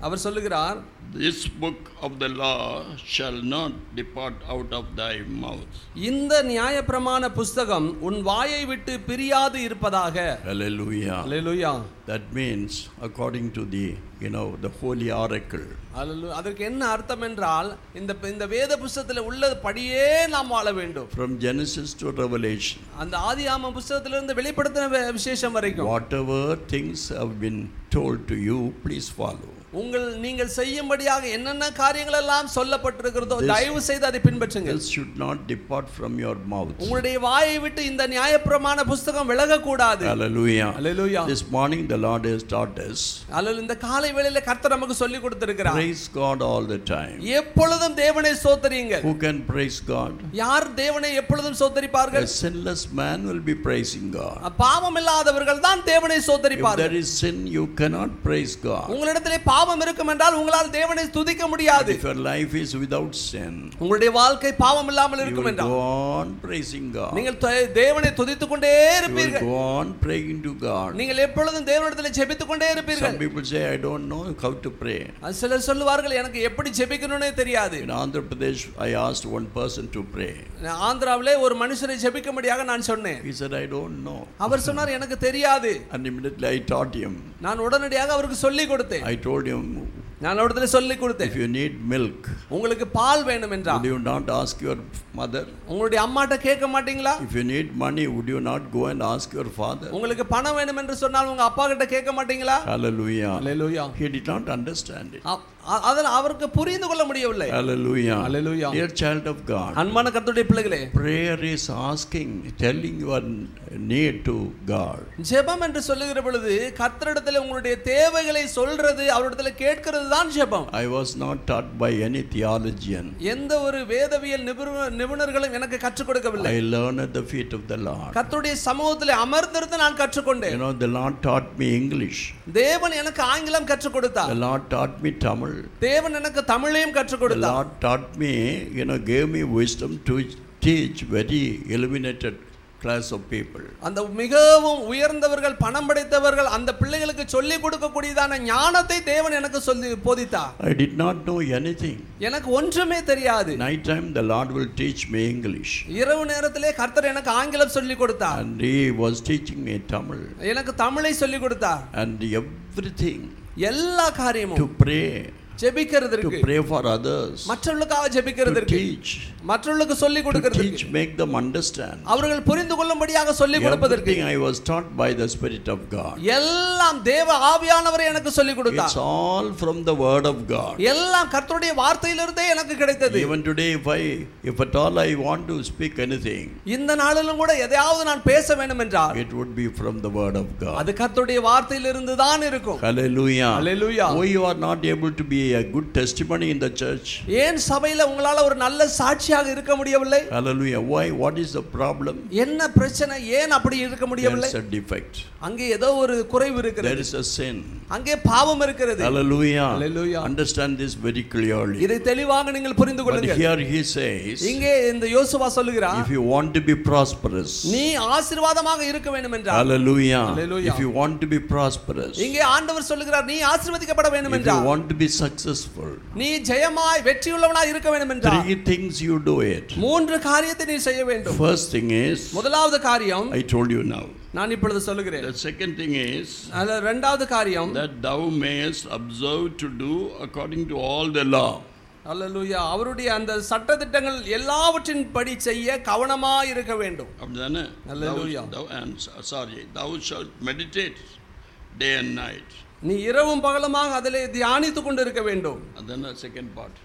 அவர் சொல்லுகிறார்
This book of the law shall not depart out of thy mouth.
இந்த நியாயப்பிரமாண புஸ்தகம் உன் வாயை விட்டு பிரியாது இருப்பதாக
Hallelujah.
Hallelujah
That means, according to the, you know, the holy oracle,
அல்லேலூயா அதற்கு என்ன அர்த்தம் என்றால் இந்த இந்த வேத புஸ்தகத்தில் உள்ளது படியே நாம் வாழ வேண்டும்
from Genesis to Revelation,
அந்த ஆதியாம புஸ்தகத்திலிருந்து வெளிப்படுத்தின வே- விசேஷம் வரைக்கும்
whatever things have been told to you, please follow.
உங்கள் நீங்கள் செய்யும்படியாக என்னென்ன காரியங்கள் எல்லாம் சொல்லப்பட்டிருக்கிறதோ
This-
தயவு செய்து அதை பின்பற்றுங்கள்
This should not depart from your mouth.
உங்களுடைய வாயை விட்டு இந்த நியாயப்பிரமாண புஸ்தகம் விலகக்கூடாது
Hallelujah.
Hallelujah
This morning the Lord has taught us.
அல்லது இந்த காலை வேளையில கர்த்தர் நமக்கு சொல்லி கொடுத்திருக்கிறார்
Praise God all the time.
எப்பொழுதும் தேவனை சோத்தரியுங்கள்
Who can praise God?
யார் தேவனை எப்பொழுதும்
A
சோத்தரிப்பார்கள்
sinless man will be praising God.
பாவம் இல்லாதவர்கள் தான் தேவனை
If
சோத்தரிப்பார்கள்
there is sin, you cannot praise God.
உங்களிடத்திலே பாவம் இருக்கும் என்றால் உங்களால் தேவனை துதிக்க முடியாது
If your life is without sin,
உங்களுடைய வாழ்க்கை பாவம் இல்லாமல்
you
இருக்கும்
will
என்றால்
go on praising God.
நீங்கள் த- தேவனை துதித்துக் கொண்டே
You will
இருப்பீர்கள்
go on praying to God.
நீங்கள் எப்பொழுதும் தேவனிடத்தில் ஜெபித்துக் கொண்டே இருப்பீர்கள்
Some people say, I don't know how to pray.
அது சிலர் சொல்லுவார்கள் எனக்கு எப்படி ஜெபிக்கணும்னே தெரியாது
In Andhra Pradesh, I asked one person to pray.
ஆந்திராவிலே ஒரு மனுஷரை ஜெபிக்கும்படியாக நான் சொன்னேன்
He said, I don't know.
அவர் சொன்னார் எனக்கு தெரியாது
And immediately I taught him.
நான் உடனடியாக அவருக்கு சொல்லி கொடுத்தேன்
I told him,
நான் அவரிடத்துல சொல்லி
if
கொடுத்தேன்
you need milk,
உங்களுக்கு பால் வேணும் என்றால்
would you not ask your mother?
உங்களுடைய அம்மாட்ட கேட்க மாட்டீங்களா
If you need money, would you not go and ask your father?
உங்களுக்கு பணம் வேணும் என்று சொன்னால் உங்க அப்பா கிட்ட கேட்க மாட்டீங்களா
Hallelujah.
Hallelujah
He did not understand it.
அ- அ- அதில் அவருக்கு புரிந்து கொள்ள முடியவில்லை
Hallelujah.
Hallelujah.
Dear child of God,
அன்பான கர்த்தருடைய பிள்ளைகளே
prayer is asking, telling your need to God.
ஜெபம் என்று சொல்லுகிற பொழுது கர்த்தரிடத்தில் உங்களுடைய தேவைகளை சொல்றது அவரிடத்துல கேட்கிறது தான் ஜெபம்
I was not taught by any theologian.
எந்த ஒரு வேதவியல் நிபுண நிபுணர்களும் எனக்கு கற்றுக் கொடுக்கவில்லை
I learned at the feet of the Lord.
கர்த்தருடைய சமூகத்தில் அமர்ந்திருந்து நான்
You
கற்றுக்கொண்டேன்
know, the Lord taught me English.
தேவன் எனக்கு ஆங்கிலம் கற்றுக்
The
கொடுத்தார்
Lord taught me Tamil.
தேவன் எனக்கு தமிழையும் கற்றுக்
The
கொடுத்தார்
Lord taught me, you know, gave me wisdom to teach very illuminated class of people.
அந்த மிகவும் உயர்ந்தவர்கள் பணம் படைத்தவர்கள் அந்த பிள்ளைகளுக்கு சொல்லிக் கொடுக்கக்கூடியதான ஞானத்தை தேவன் எனக்கு சொல்லி போதித்தார்
I did not know anything.
எனக்கு ஒன்றுமே தெரியாது
Night time, the Lord will teach me English.
இரவு நேரத்திலே கர்த்தர் எனக்கு ஆங்கிலம் சொல்லி கொடுத்தார்
And He was teaching me Tamil.
எனக்கு தமிழை சொல்லி கொடுத்தார்
And everything
எல்லா
to
காரியமும்
pray,
ஜெபிக்கிறதற்கு
to pray for others,
மற்றவர்களுக்காக
to
ஜெபிக்கிறதற்கு
teach,
மற்றவர்களுக்கு சொல்லி
to
கொடுக்கிறதுக்கு
teach, make them understand.
அவர்கள் புரிந்து கொள்ளும்படியாக சொல்லி கொடுப்பதற்கு
Everything I was taught by the Spirit of God.
எல்லாம் தேவ ஆவியானவரை எனக்கு சொல்லி
It's
கொடுத்தார்
all from the Word of God.
எல்லாம் கர்த்தருடைய வார்த்தையிலிருந்தே எனக்கு கிடைத்தது
Even today, if I, if at all I want to speak anything,
இந்த நாளிலும் கூட எதையாவது நான் பேச வேண்டும் என்றால்
it would be from the Word of God.
அது கர்த்தருடைய வார்த்தையிலிருந்து தான் இருக்கும்
Hallelujah.
Hallelujah.
Why you are not able to be a good testimony in the church?
ஏன் சபையில உங்களால ஒரு நல்ல சாட்சியாக இருக்க முடியவில்லை
Hallelujah. Why? What is the problem?
என்ன பிரச்சனை ஏன் அப்படி இருக்க முடியவில்லை
There's a defect.
அங்கே ஏதோ ஒரு குறைவு
There
இருக்கிறது
is a sin.
அங்கே பாவம் இருக்கிறது
Hallelujah.
Hallelujah.
Understand this very clearly.
இதை தெளிவாக நீங்கள் புரிந்து
But
கொள்ளுங்கள்
here he says,
இங்கே இந்த யோசுவா சொல்லுகிறார்
if you want to be prosperous,
நீ ஆசீர்வாதமாக இருக்க வேண்டும் என்றால்
hallelujah.
Hallelujah.
If you want to be prosperous,
இங்கே ஆண்டவர் சொல்லுகிறார் நீ ஆசீர்வதிக்கப்பட வேண்டும்
if you
என்றால்
want to be successful,
நீ ஜெயமாய் வெற்றியுள்ளவனாய் இருக்க வேண்டும் என்றால்
three things you do it.
மூன்று காரியத்தை நீ செய்ய வேண்டும்
First thing is,
முதலாவது காரியம்
I told you now.
நான் இப்பொழுது சொல்லுகிறேன்
The second thing is,
அதுல இரண்டாவது காரியம்
that thou mayest observe to do according to all the law.
அல்லேலூயா அவருடைய அந்த சட்டதிட்டங்கள் எல்லாவற்றின் படி செய்ய கவனமாய் இருக்க வேண்டும்
அப்படிதானே?
Hallelujah.
Thou, thou, and, sorry, thou shalt meditate day and night.
நீ இரவும் பகலுமாக அதிலே தியானித்துக் கொண்டு இருக்க வேண்டும்
And then the second part.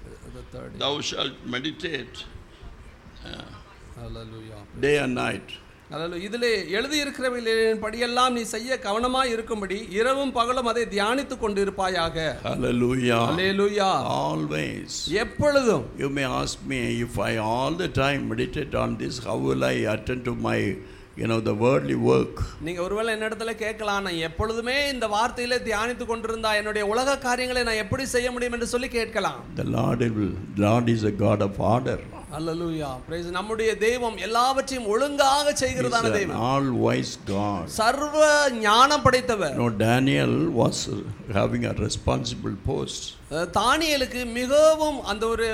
Thou shalt meditate day and night.
அல்லேலூயா இதிலே எழுதி இருக்கிறவைகளின் படியெல்லாம் நீ செய்ய கவனமாய் இருக்கும்படி இரவும் பகலும் அதை தியானித்துக் கொண்டு இருப்பாயாக
Hallelujah.
அல்லேலூயா
Always.
எப்பொழுதும்
You may ask me if I all the time meditate on this, how will I attend to my you know, the worldly work.
நீங்க ஒருவேளை என்னிடத்துல கேட்கலாம் நான் எப்பொழுதுமே இந்த வார்த்தையில தியானித்து கொண்டிருந்தா என்னுடைய உலக காரியங்களை நான் எப்படி செய்ய முடியும் என்று சொல்லி கேட்கலாம்
The Lord will, Lord is a God of order.
Hallelujah praise நம்முடைய தெய்வம் எல்லாவற்றையும் ஒழுங்காக
He's
செய்கிறதான
an
தெய்வம்
all-wise God.
சர்வ ஞானம் படைத்தவர்
You know, Daniel was uh, having a responsible post.
அஹ் தானியேலுக்கு மிகவும் அந்த ஒரு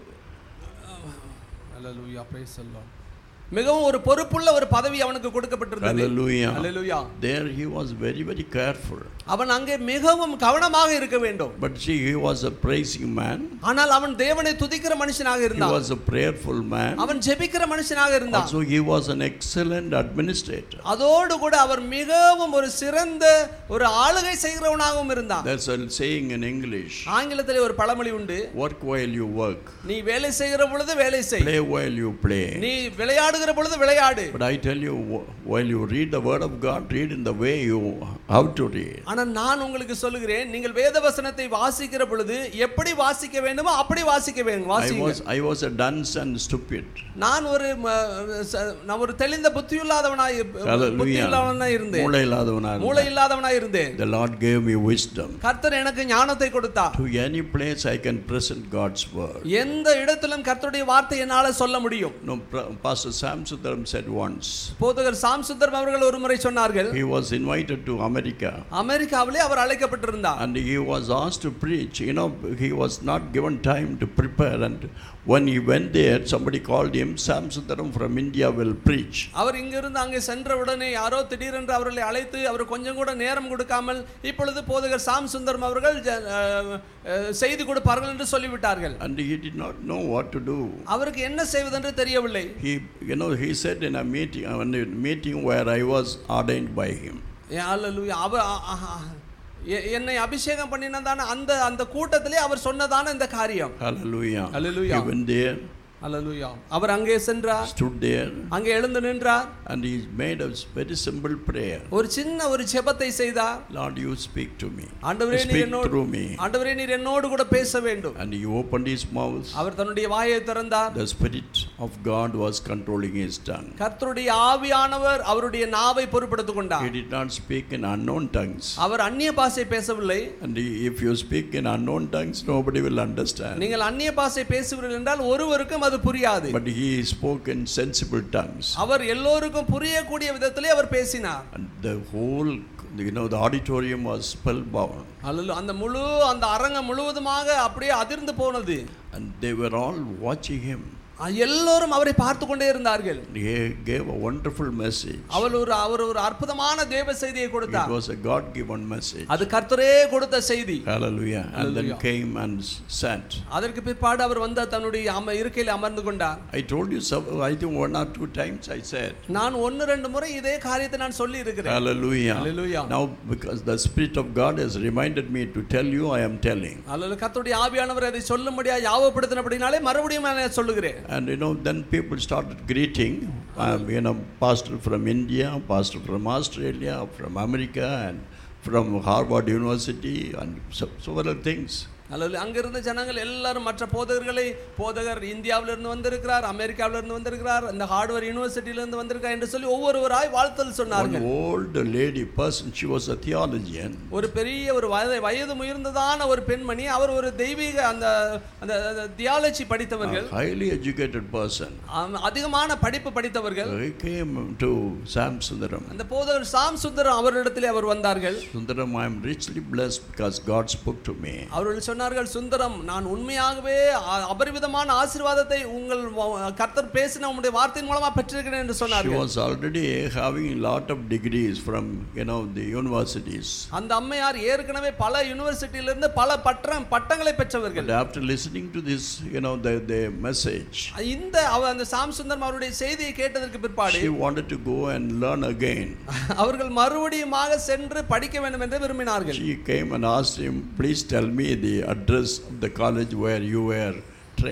அல்லேலூயா praise the Lord. மிகவும் ஒரு பொறுப்புள்ள ஒரு பதவி அவனுக்கு கொடுக்கப்பட்டிருந்தது
Hallelujah.
Hallelujah
There he was very, very careful.
அவன் அங்கே மிகவும் கவனமாக இருக்க வேண்டும்
But see, he was a praising man.
ஆனால் அவன் தேவனை துதிக்கிற மனுஷனாக
He
இருந்தான்
was a prayerful man.
அவன் ஜெபிக்கிற மனுஷனாக இருந்தான்
Also, he was an excellent administrator.
அதோடு கூட அவர் மிகவும் ஒரு சிறந்த ஒரு ஆளுகை செய்கிறவனாகவும் இருந்தான்
There's a saying in English
ஆங்கிலத்திலே ஒரு பழமொழி உண்டு
work while you work,
நீ வேலை செய்கிற பொழுது வேலை செய்
play while you play.
நீ விளையாடுகிற பொழுது விளையாடு
But I tell you, wh- while you read the word of God, read in the way you have to read.
ஆனால் நான் உங்களுக்கு சொல்லுகிறேன் நீங்கள் வேத வசனத்தை வாசிக்கிற பொழுது எப்படி வாசிக்க வேண்டுமோ அப்படி வாசிக்க வேண்டும்
I
வாசிங்க
was, I was a dunce and stupid.
நான் ஒரு ம, ச- நான் ஒரு தெளிந்த புத்தியுள்ளாதவனாய் புத்தியுள்ளவனாய் இருந்தேன்
மூளை இல்லாதவனா
மூளை
இருந்தேன்.
இல்லாதவனாய் இருந்தேன்
The Lord gave me wisdom.
கர்த்தர் எனக்கு ஞானத்தை கொடுத்தார்
To any place I can present God's word.
எந்த இடத்திலும் கர்த்தருடைய வார்த்தை என்னால சொல்ல முடியும்
No, Pra- Pastor Sam Sudaram said once,
போதகர் சாம் சுந்தரம் அவர்கள் ஒரு முறை சொன்னார்கள்
he was invited to America
அமெரிக்காவிலே அவர் அழைக்கப்பட்டிருந்தார்
and he was asked to preach. You know, he was not given time to prepare. And when he went there, somebody called him, Sam Sudaram from India will preach.
அவர் இங்கிருந்து அங்கே சென்ற உடனே யாரோ திடீரென்று அவர்களை அழைத்து அவர் கொஞ்சம் கூட நேரம் கொடுக்காமல் இப்பொழுது போதகர் சாம் சுந்தரம் அவர்கள் ஜ- அஹ், அஹ், செய்தி கொடுப்பார்கள் என்று சொல்லிவிட்டார்கள்
And he did not know what to do.
அவருக்கு என்ன செய்வதென்று தெரியவில்லை
He, you know, he said in a meeting, uh, in a meeting where I was ordained by him.
ஏ, அல்லேலூயா. அவர் அ- அ- அ- எ- என்னை அபிஷேகம் பண்ணினதான அந்த அந்த கூட்டத்திலே அவர் சொன்னதான இந்த காரியம்
Hallelujah.
Hallelujah.
He went there,
அல்லேலூயா அவர் அங்கே சென்றார்
stood there,
அங்கே எழுந்து நின்றார்
and he made a very simple prayer.
ஒரு சின்ன ஒரு ஜெபத்தை செய்தார்
Lord, you speak to me.
ஆண்டவரே நீர்
Speak
என்னோடு
through me.
ஆண்டவரே நீர் என்னோடு கூட பேச வேண்டும்
And he opened his mouth.
அவர் தன்னுடைய வாயை திறந்தார்
The Spirit of God was controlling his tongue.
கர்த்தருடைய ஆவியானவர் அவருடைய நாவை பொறுப்படுத்திக் கொண்டார்
He did not speak in unknown tongues.
அவர் அந்நிய பாஷை பேசவில்லை
And he- if you speak in unknown tongues, nobody will understand.
நீங்கள் அந்நிய பாஷை பேசுவீர்கள் என்றால் ஒருவருக்கும் அது புரியாது
But he spoke in sensible tongues.
அவர் எல்லோருக்கும் புரியக்கூடிய விதத்திலே அவர் பேசினார்
And the whole, you know, the auditorium was spellbound.
அல்ல அந்த முழு அந்த அரங்கம் முழுவதுமாக அப்படியே அதிர்ந்து போனது
And they were all watching him.
எல்லோரும் அவரை பார்த்து கொண்டே இருந்தார்கள்
He gave a wonderful message.
அவர் ஒரு அவர் ஒரு அற்புதமான தேவ செய்தியை
It
கொடுத்தார்
was a God given message.
அது கர்த்தரே கொடுத்த செய்தி
Hallelujah. And then
Hallelujah.
came and sat.
அதற்கு பிற்பாடு அவர் வந்து தன்னுடைய அம இருக்கையில் அமர்ந்து கொண்டார்
I told you, some, I think one or two times I said,
நான் ஒன்னு ரெண்டு முறை இதே காரியத்தை நான் சொல்லி இருக்கிறேன்
Hallelujah.
Hallelujah.
Now, because the Spirit of God has reminded me to tell you, I am telling.
அல்லது கர்த்தருடைய ஆவியானவர் அதை சொல்லும்படியா யாவப்படுத்தினபடினாலே மறுபடியும் நான் சொல்லுகிறேன்
And you know, then people started greeting, um, you know, pastor from India, pastor from Australia, from America, and from Harvard University, and so, several things.
அல்லது அங்கிருந்த ஜனங்கள் எல்லாரும் மற்ற போதகர்களை போதகர் இந்தியாவில இருந்து வந்திருக்கிறார் அமெரிக்காவில இருந்து வந்திருக்கிறார் இந்த ஹார்ட்வேர் யூனிவர்சிட்டியில இருந்து வந்திருக்கார் என்று சொல்லி ஒவ்வொருவராய் வாழ்த்தல்
One
சொன்னார்கள்
old lady person, she was a theologian.
ஒரு பெரிய ஒரு வயது வயது முயர்ந்ததான ஒரு பெண்மணி அவர் ஒரு தெய்வீக அந்த அந்த தியாலஜி படித்தவர்கள்
A highly educated person.
ஆம், அதிகமான படிப்பு படித்தவர்கள்
He came to Sam Sundaram.
அந்த போதகர் சாம் சுந்தரம் அவரிடத்திலே அவர் வந்தார்கள்
Sundaram, I am richly blessed because God spoke to me.
அவர்கள் சொன்னார்கள் சுந்தரம் நான் உண்மையாகவே அ- அபரிவிதமான ஆசீர்வாதத்தை உங்கள் வ- கர்த்தர் பேசின உங்களுடைய வார்த்தையின் மூலமா பெற்றிருக்கிறேன் என்று
She
சொன்னார்கள்
was already having a lot of degrees from, you know, the universities.
அந்த அம்மையார் ஏற்கனவே பல யூனிவர்சிட்டியிலிருந்து பல பட்டம் பட்டங்களை பெற்றவர்கள்
But after listening to this, you know, the, the message,
இந்த அவ அந்த சாம் சுந்தரம் அவருடைய செய்தியை கேட்டதற்கு பிற்பாடு
she wanted to go and learn again.
அவர்கள் மறுபடியுமாக சென்று படிக்க வேண்டும் என்று விரும்பினார்கள்
She came and asked him, please tell me the address of the college where you were trained.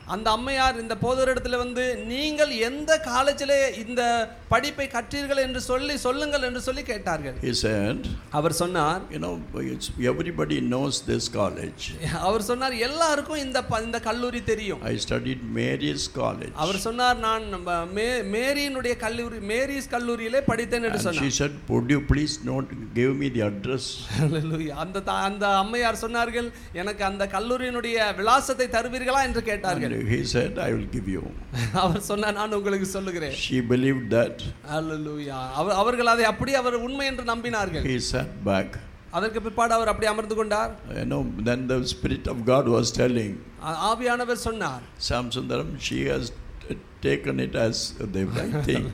அந்த அம்மையார் இந்த போதரிடத்துல வந்து நீங்கள் எந்த காலேஜிலே இந்த படிப்பை கற்றீர்கள் என்று சொல்லி சொல்லுங்கள் என்று சொல்லி கேட்டார்கள்
He said,
அவர் சொன்னார்
You know, it's, everybody knows this college.
அவர் சொன்னார் எல்லாருக்கும் இந்த ப- இந்த கல்லூரி தெரியும்
I studied Mary's College.
அவர் சொன்னார் நான் நம்ம மே மேரியினுடைய கல்லூரி மேரிஸ் கல்லூரியிலே படித்தேன் என்று
And she
சொன்னார்
said, Would you please not give me the address?
Hallelujah. அந்த தா- அந்த அம்மையார் சொன்னார்கள் எனக்கு அந்த கல்லூரியினுடைய விலாசத்தை தருவீர்களா என்று கேட்டார்கள்
And he said, I will give you.
அவர் சொன்னார் நான் உங்களுக்கு சொல்லுகிறேன்
She believed that.
Hallelujah. அவர் அவர்கள் அதை அப்படி அவர் உண்மை என்று நம்பினார்கள்
He sat back.
அதற்கு பிற்பாடு அவர் அப்படி அமர்ந்து கொண்டார்
You know, then the Spirit of God was telling,
ஆ- ஆவியானவர் சொன்னார்
Sam Sundaram, she has t- taken it as the right thing.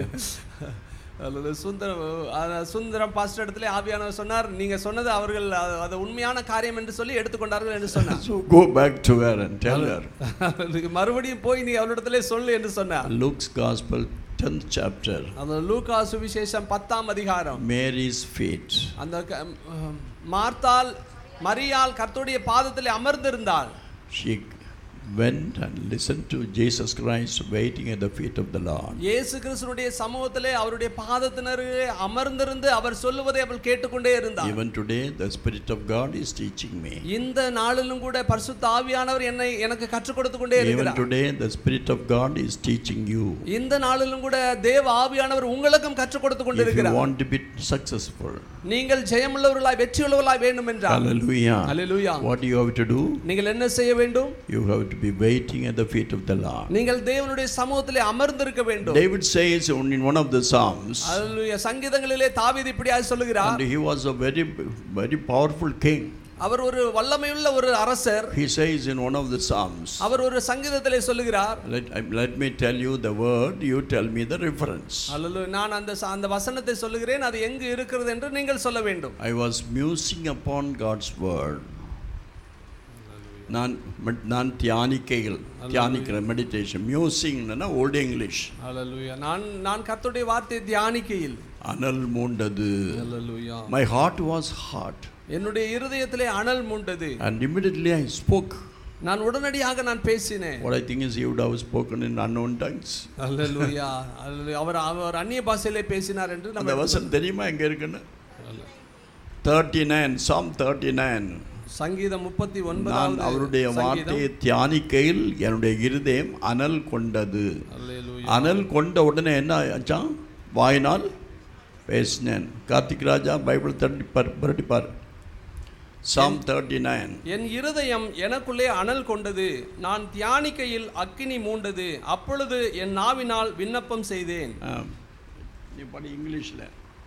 அல்லது சுந்தரம் அஹ், சுந்தரம் பாஸ்டர் இடத்துல ஆவியானவர் சொன்னார் நீங்க சொன்னது அவர்கள் அ- அது உண்மையான காரியம் என்று சொல்லி எடுத்துக்கொண்டார்கள் என்று சொன்னார்
so go back to her and tell her.
அதுக்கு மறுபடியும் போய் நீ அவளிடத்திலே சொல்லு என்று சொன்னார்
Luke's Gospel, 10th chapter,
அந்த லூக்கா சுவிசேஷம் பத்தாம் அதிகாரம்
Mary's feet.
அந்த க- ம், மார்த்தாள் மரியாள் கர்த்தருடைய பாதத்தில் அமர்ந்திருந்தாள்
She went and listened to Jesus Christ waiting at the feet of the Lord.
இயேசு கிறிஸ்துனுடைய சமூகத்திலே அவருடைய பாதத்தினரே அமர்ந்திருந்து அவர் சொல்லுவதை அவள் கேட்டுக்கொண்டே இருந்தாள்
Even today, the Spirit of God is teaching me.
இந்த நாளிலும் கூட பரிசுத்த ஆவியானவர் என்னை எனக்கு கற்றுக் கொடுத்து கொண்டே
Even
இருக்கிறார்
today, the Spirit of God is teaching you.
இந்த நாளிலும் கூட தேவ ஆவியானவர் உங்களுக்கும் கற்றுக் கொடுத்து
If you
கொண்டிருக்கிறார்
want to be successful,
நீங்கள் ஜெயமுள்ளவர்களாய் வெற்றியுள்ளவர்களாய் வேண்டும் என்றால்
hallelujah.
Hallelujah
What do you have to do?
நீங்கள் என்ன செய்ய வேண்டும்
You have to be waiting at the feet of the Lord.
நீங்கள் தேவனுடைய சமூகத்திலே அமர்ந்திருக்க வேண்டும்
David says in in one of the Psalms,
அல்லேலூயா சங்கீதங்களிலே தாவீது இப்படியாய் சொல்லுகிறார்
and he was a very, very powerful king.
அவர் ஒரு வல்லமையுள்ள ஒரு அரசர்
He says in one of the Psalms,
அவர் ஒரு சங்கீதத்திலே சொல்லுகிறார்
let, let me tell you the word, you tell me the reference.
அல்லேலூயா நான் அந்த ச- அந்த வசனத்தை சொல்லுகிறேன் அது எங்கு இருக்கிறது என்று நீங்கள் சொல்ல வேண்டும்
I was musing upon God's word. நான் மெட்- நான் தியானிக்கைகள் தியானிக்கிறேன் மெடிடேஷன் மியூசிங்னா ஓல்டு இங்கிலீஷ்
அல்லேலூயா நான் நான் கர்த்தருடைய வார்த்தையை தியானிக்கையில்
அனல் மூண்டது
அல்லேலூயா
மை ஹார்ட் வாஸ் ஹார்ட்
என்னுடைய இருதயத்திலே அனல் மூண்டது
அண்ட் immediately I spoke.
நான் உடனடியாக நான் பேசினேன்
What I think is he would have spoken in unknown tongues.
அல்லேலூயா அல்லேலூயா. அவர் அவர் அந்நிய பாஷையிலே பேசினார் என்று
அந்த
நம்ம
வசனம் தெரியுமா எங்க இருக்குன்னு thirty nine psalm thirty nine
சங்கீதம் முப்பத்தி
நான்
ஒன்பதாவது
அவருடைய வார்த்தையை தியானிக்கையில் என்னுடைய இருதயம் அனல் கொண்டது
அல்லேலூயா.
அனல் கொண்ட உடனே என்ன ஆச்சான் வாயினால் பேசினேன் கார்த்திக் ராஜா பைபிள் தட்டிப்பார் புரட்டிப்பார் சாம் தேர்ட்டி நைன்
என் இருதயம் எனக்குள்ளே அனல் கொண்டது நான் தியானிக்கையில் அக்கினி மூண்டது அப்பொழுது என் நாவினால் விண்ணப்பம் செய்தேன்
நீ படி இங்கிலீஷில்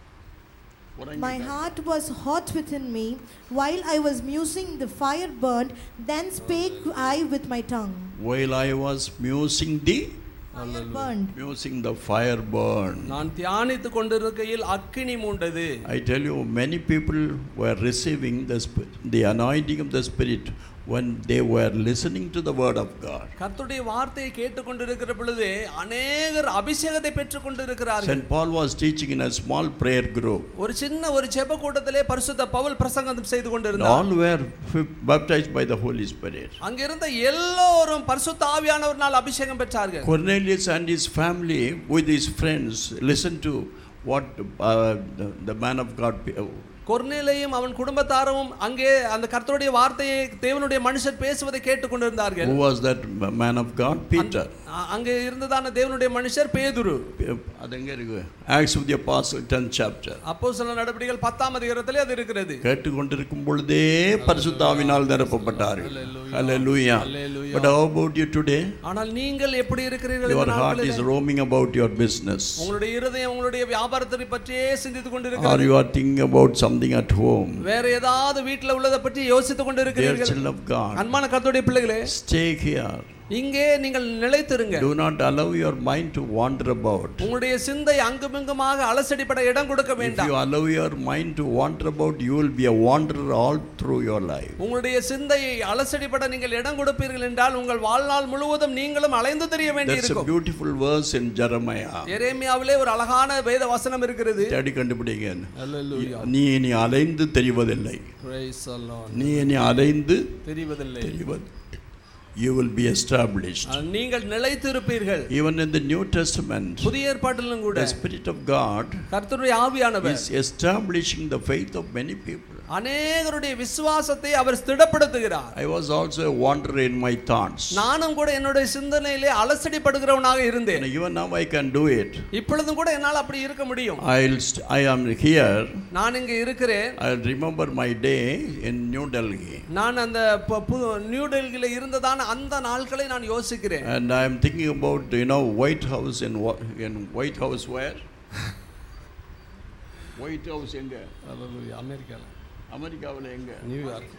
My heart was hot within me. While I was musing, the fire burned. Then spake I with my tongue.
while I was musing the
Fire burned.
musing the fire burn.
நான் தியானித்து கொண்டிருக்கையில் அக்கினி மூண்டது
I tell you, many people were receiving the, sp- the anointing of the Spirit when they were listening to the word of God.
கர்த்தருடைய வார்த்தையை கேட்டுக்கொண்டிருக்கிற பொழுது அநேகர் அபிஷேகத்தை பெற்றுக் கொண்டிருக்கிறார்கள்
St. Paul was teaching in a small prayer group.
ஒரு சின்ன ஒரு ஜெப கூட்டத்திலே பரிசுத்த பவுல் பிரசங்கம் செய்து கொண்டிருந்தார்
All were f- baptized by the Holy Spirit.
அங்கிருந்த எல்லோரும் பரிசுத்த ஆவியானவர்னால் அபிஷேகம் பெற்றார்கள்
Cornelius and his family, with his friends, listened to what uh, the, the man of God.
கொர்நேலையும் அவன் குடும்பத்தாரும் அங்கே அந்த கர்த்தருடைய வார்த்தையை தேவனுடைய மனுஷர் பேசுவதை கேட்டுக்கொண்டிருந்தார்கள்
Who was that man of God? Peter.
அ- அங்கே இருந்ததான தேவனுடைய மனுஷர் பேதுரு
அது எங்க இருக்கு acts of the apostle 10th chapter
அப்போ சில நடவடிக்கைகள் பத்தாம் அதிகாரத்திலே அது இருக்கிறது
கேட்டுக்கொண்டிருக்கும் பொழுதே பரிசுத்தாவினால் நிரப்பப்பட்டார்கள்
Hallelujah.
Hallelujah.
Hallelujah.
But how about you today?
ஆனால் நீங்கள் எப்படி இருக்கிறீர்கள்
Your
இந்த
heart is
நாட்களிலே?
roaming about your business.
உங்களுடைய இருதயம் உங்களுடைய வியாபாரத்தை பற்றியே சிந்தித்துக்
Or
கொண்டிருக்கிறது
you are thinking about something at home.
வேற ஏதாவது வீட்டுல உள்ளதை பற்றி யோசித்துக்
Dear
கொண்டிருக்கிறீர்கள்
children of God,
அன்பான கர்த்தருடைய பிள்ளைகளே
stay here.
இங்கே நீங்கள் நிலைத்திருங்க
Do not allow your mind to wander about.
உங்களுடைய சிந்தை அங்குமிங்குமாக அலசடிப்பட இடம் கொடுக்க
If
வேண்டாம்
you allow your mind to wander about, you will be a wanderer all through your life.
உங்களுடைய சிந்தையை அலசடிப்பட நீங்கள் இடம் கொடுப்பீர்கள் என்றால் உங்கள் வாழ்நாள் முழுவதும் நீங்களும் அலைந்து தெரிய
That's a
வேண்டியிருக்கும்
beautiful verse in Jeremiah.
எரேமியாவிலே ஒரு அழகான வேத வசனம் இருக்கிறது
தேடி கண்டுபிடிங்க
Hallelujah.
நீ இனி அலைந்து தெரிவதில்லை
Praise the Lord.
நீ இனி அலைந்து
தெரிவதில்லை
தெரிவது you will be established.
நீங்கள் நிலைத்திருப்பீர்கள்
Even in the New Testament,
புதிய ஏற்பாட்டிலும் கூட
the Spirit of God
கர்த்தருடைய ஆவியானவர்
is establishing the faith of many people.
அநேகருடைய விசுவாசத்தை அவர் ஸ்திடப்படுத்துகிறார்
I was also a wanderer in my thoughts.
நானும் கூட என்னுடைய சிந்தனையிலே அலசடிப்படுகிறவனாக இருந்தேன்
And even now I can do it.
இப்பொழுதும் கூட என்னால் அப்படி இருக்க முடியும்
I'll st- I am here.
நான் இங்க இருக்கிறேன்
I'll remember my day in New Delhi.
நான் அந்த ப- பு- நியூ டெல்லியில இருந்ததான அந்த நாட்களை நான் யோசிக்கிறேன்
And I'm thinking about, you know, White House in, Wa- in White House where? White House எங்க
அமெரிக்கால
அமெரிக்காவில் எங்க
New York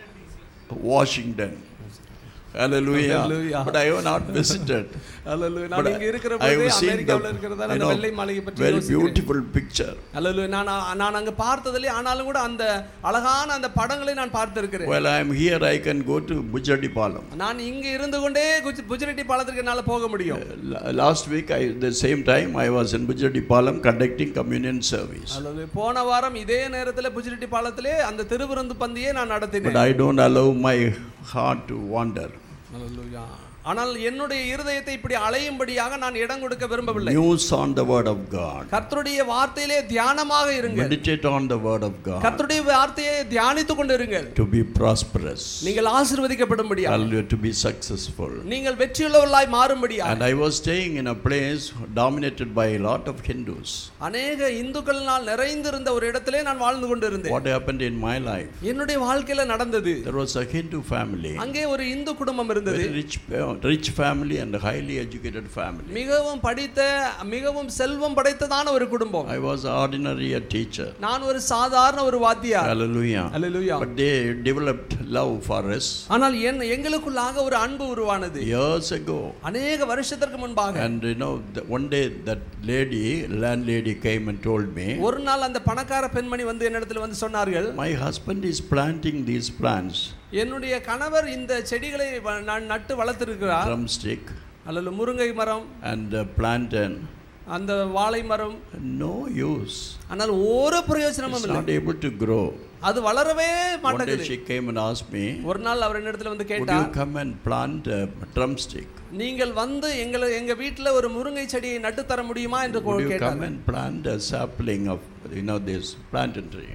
Washington Hallelujah.
Hallelujah.
But I have not visited.
அல்லேலூயா நான்
But
இங்க இருக்கிற
I
பொழுது
have seen
அமெரிக்காவுல
the
இருக்கிறதால
you
அந்த
know,
வெள்ளை மாளிகை பற்றி
very
யோசிக்கிறேன்
beautiful picture.
அல்லேலூயா நான் நான் அங்க பார்த்ததிலே ஆனாலும் கூட அந்த அழகான அந்த படங்களை நான் பார்த்திருக்கிறேன்
While I am here, I can go to Bujadi Palam.
நான் இங்க இருந்து கொண்டே குஜ- குஜராட்டி பாலத்திற்கு என்னால போக முடியும்
La- Last week, I, the same time, I was in Bujadi Palam conducting communion service.
அல்லது போன வாரம் இதே நேரத்துல புஜிரெட்டி பாலத்திலே அந்த திருவிருந்து பந்தியை நான்
But
நடத்தினேன்
I don't allow my heart to wander.
அல்லேலூயா. ஆனால் என்னுடைய இருதயத்தை இப்படி அலையும்படியாக நான் இடம் கொடுக்க விரும்பவில்லை
Muse on the word of God.
கர்த்தருடைய வார்த்தையிலே தியானமாக இருங்கள்
Meditate on the word of God
கர்த்தருடைய வார்த்தையை தியானித்துக் கொண்டு இருங்கள்
to be prosperous.
நீங்கள் ஆசீர்வதிக்கப்படும்படியா
Hallelujah, to be successful.
நீங்கள் வெற்றியுள்ளவர்களாய் மாறும்படியா
And I was staying in a place dominated by a lot of Hindus.
அநேக இந்துக்களினால் நிறைந்திருந்த ஒரு இடத்திலே நான் வாழ்ந்து கொண்டு இருந்தேன்
What happened in my life?
என்னுடைய வாழ்க்கையில நடந்தது
There was a Hindu family,
அங்கே ஒரு இந்து குடும்பம் இருந்தது
very rich, rich family and a highly educated family.
மிகவும் படித்த மிகவும் செல்வம் படைத்ததான ஒரு குடும்பம்
I was ordinary a teacher.
நான் ஒரு சாதாரண ஒரு வாத்தியார்
Hallelujah.
Hallelujah
But they developed love for us
ஆனால் என் எங்களுக்குள்ளாக ஒரு அன்பு உருவானது
years ago.
அநேக வருஷத்திற்கு முன்பாக
And you know, the, one day that lady, landlady came and told me,
ஒரு நாள் அந்த பணக்கார பெண்மணி வந்து என்னிடத்தில் வந்து சொன்னார்கள்
My husband is planting these plants,
என்னுடைய கணவர் இந்த செடிகளை வ- நான் நட்டு வளர்த்திருக்கிறார்
drumstick
அல்லது முருங்கை மரம்
and uh, plantain.
அந்த வாழை மரம்
No use.
ஆனால் ஒரு பிரயோஜனமும்
It's
இல்லை
not able to grow.
அது வளரவே
One day
மாட்டேங்குது
she came and asked me,
ஒரு நாள் அவர் என்னிடத்துல வந்து
Would
கேட்டார்
you come and plant a drumstick?
நீங்கள் வந்து எங்களை எங்க வீட்டுல ஒரு முருங்கை செடியை நட்டு தர முடியுமா என்று
Would you come
கேட்டார்
and plant a sapling of, you know, this plantain tree?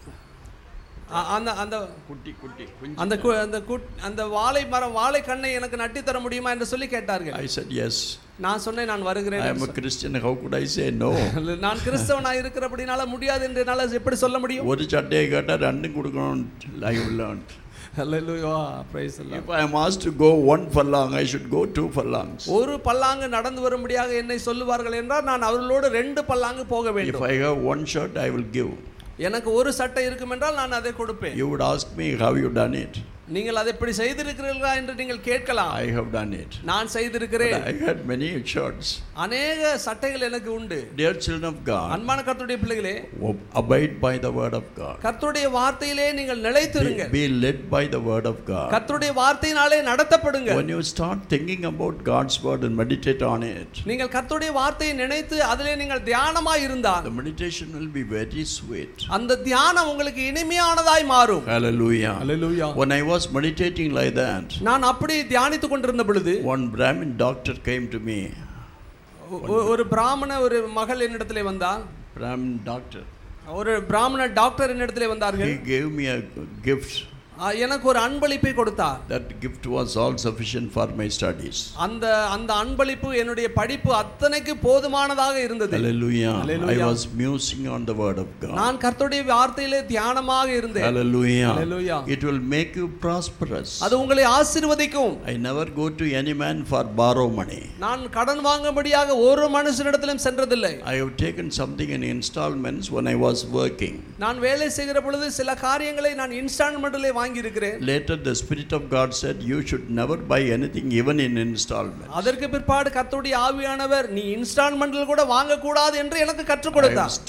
அ- அந்த அந்த
Kutti, kutti, kunchi.
அந்த கு- அந்த குட் அந்த வாழை மரம் வாழை கண்ணை எனக்கு நட்டி தர முடியுமா என்று சொல்லி கேட்டார்கள்
I said, Yes.
நான் சொன்னேன் நான் வருகிறேன்
I am
என்று
a Christian. How could I say no?
சொன்னேன். நான் கிறிஸ்தவனா இருக்கிறபடினால முடியாது என்று என்னால எப்படி சொல்ல முடியும்
ஒரு சட்டையை கேட்டால் ரெண்டும் கொடுக்கணும் I have learned.
Hallelujah. Praise the Lord.
If I am asked to go one furlong, I should go two furlongs.
ஒரு பல்லாங்கு நடந்து வரும்படியாக என்னை சொல்லுவார்கள் என்றால் நான் அவர்களோடு ரெண்டு பல்லாங்கு போக
If
வேண்டும்
I have one shirt, I will give.
எனக்கு ஒரு சட்டை இருக்கும் என்றால் நான் அதை கொடுப்பேன்
You would ask me, Have you done it?
நீங்கள் அதை இப்படி செய்திருக்கிறீர்களா என்று நீங்கள் கேட்கலாம்
I have done it.
நான்
But
செய்திருக்கிறேன்
I had many shirts.
அநேக சட்டைகள் எனக்கு உண்டு
Dear children of God,
அன்பான கர்த்தருடைய பிள்ளைகளே
ob- abide by the word of God.
கர்த்தருடைய வார்த்தையிலே நீங்கள் நிலைத்திருங்க
Be, be led by the word of God.
கர்த்தருடைய வார்த்தையினாலே நடத்தப்படுங்க
When you start thinking about God's word and meditate on it,
நீங்கள் கர்த்தருடைய வார்த்தையை நினைத்து அதிலே நீங்கள் தியானமா இருந்தால்
the meditation will be very sweet.
அந்த தியானம் உங்களுக்கு இனிமையானதாய் மாறும்
Hallelujah.
Hallelujah.
When I was meditating like that,
நான் அப்படி தியானித்துக் கொண்டிருந்த பொழுது
one Brahmin doctor came to me.
ஒ- ஒரு பிராமண ஒரு மகள் என்னிடத்திலே வந்தால்
Brahmin doctor.
ஒரு பிராமண டாக்டர் என்னிடத்திலே வந்தார்கள்
He gave me a gift.
அ, எனக்கு ஒரு அன்பளிப்பை கொடுத்தார்
That gift was all sufficient for my studies.
அந்த அந்த அன்பளிப்பு என்னுடைய படிப்பு அத்தனைக்கு போதுமானதாக இருந்தது
Hallelujah. I
Hallelujah.
was musing on the word of God.
நான் கர்த்தருடைய வார்த்தையிலே தியானமாக இருந்தேன்
Hallelujah.
Hallelujah.
It will make you prosperous.
அது உங்களை ஆசீர்வதிக்கும்
I never go to any man for borrow money.
நான் கடன் வாங்கும்படியாக ஒரு மனுஷனிடத்திலும் சென்றதில்லை
I have taken something in installments when I was working.
நான் வேலை செய்கிற பொழுது சில காரியங்களை நான் இன்ஸ்டால்மெண்ட்டிலே வாங்கி இருக்கிறேன்
Later, the Spirit of God said, You should never buy anything, even in installments.
அதற்கு பிற்பாடு கர்த்தருடைய ஆவியானவர் நீ இன்ஸ்டால்மெண்ட்டில் கூட வாங்கக்கூடாது என்று எனக்கு கற்றுக்
I have
கொடுத்தார்
stopped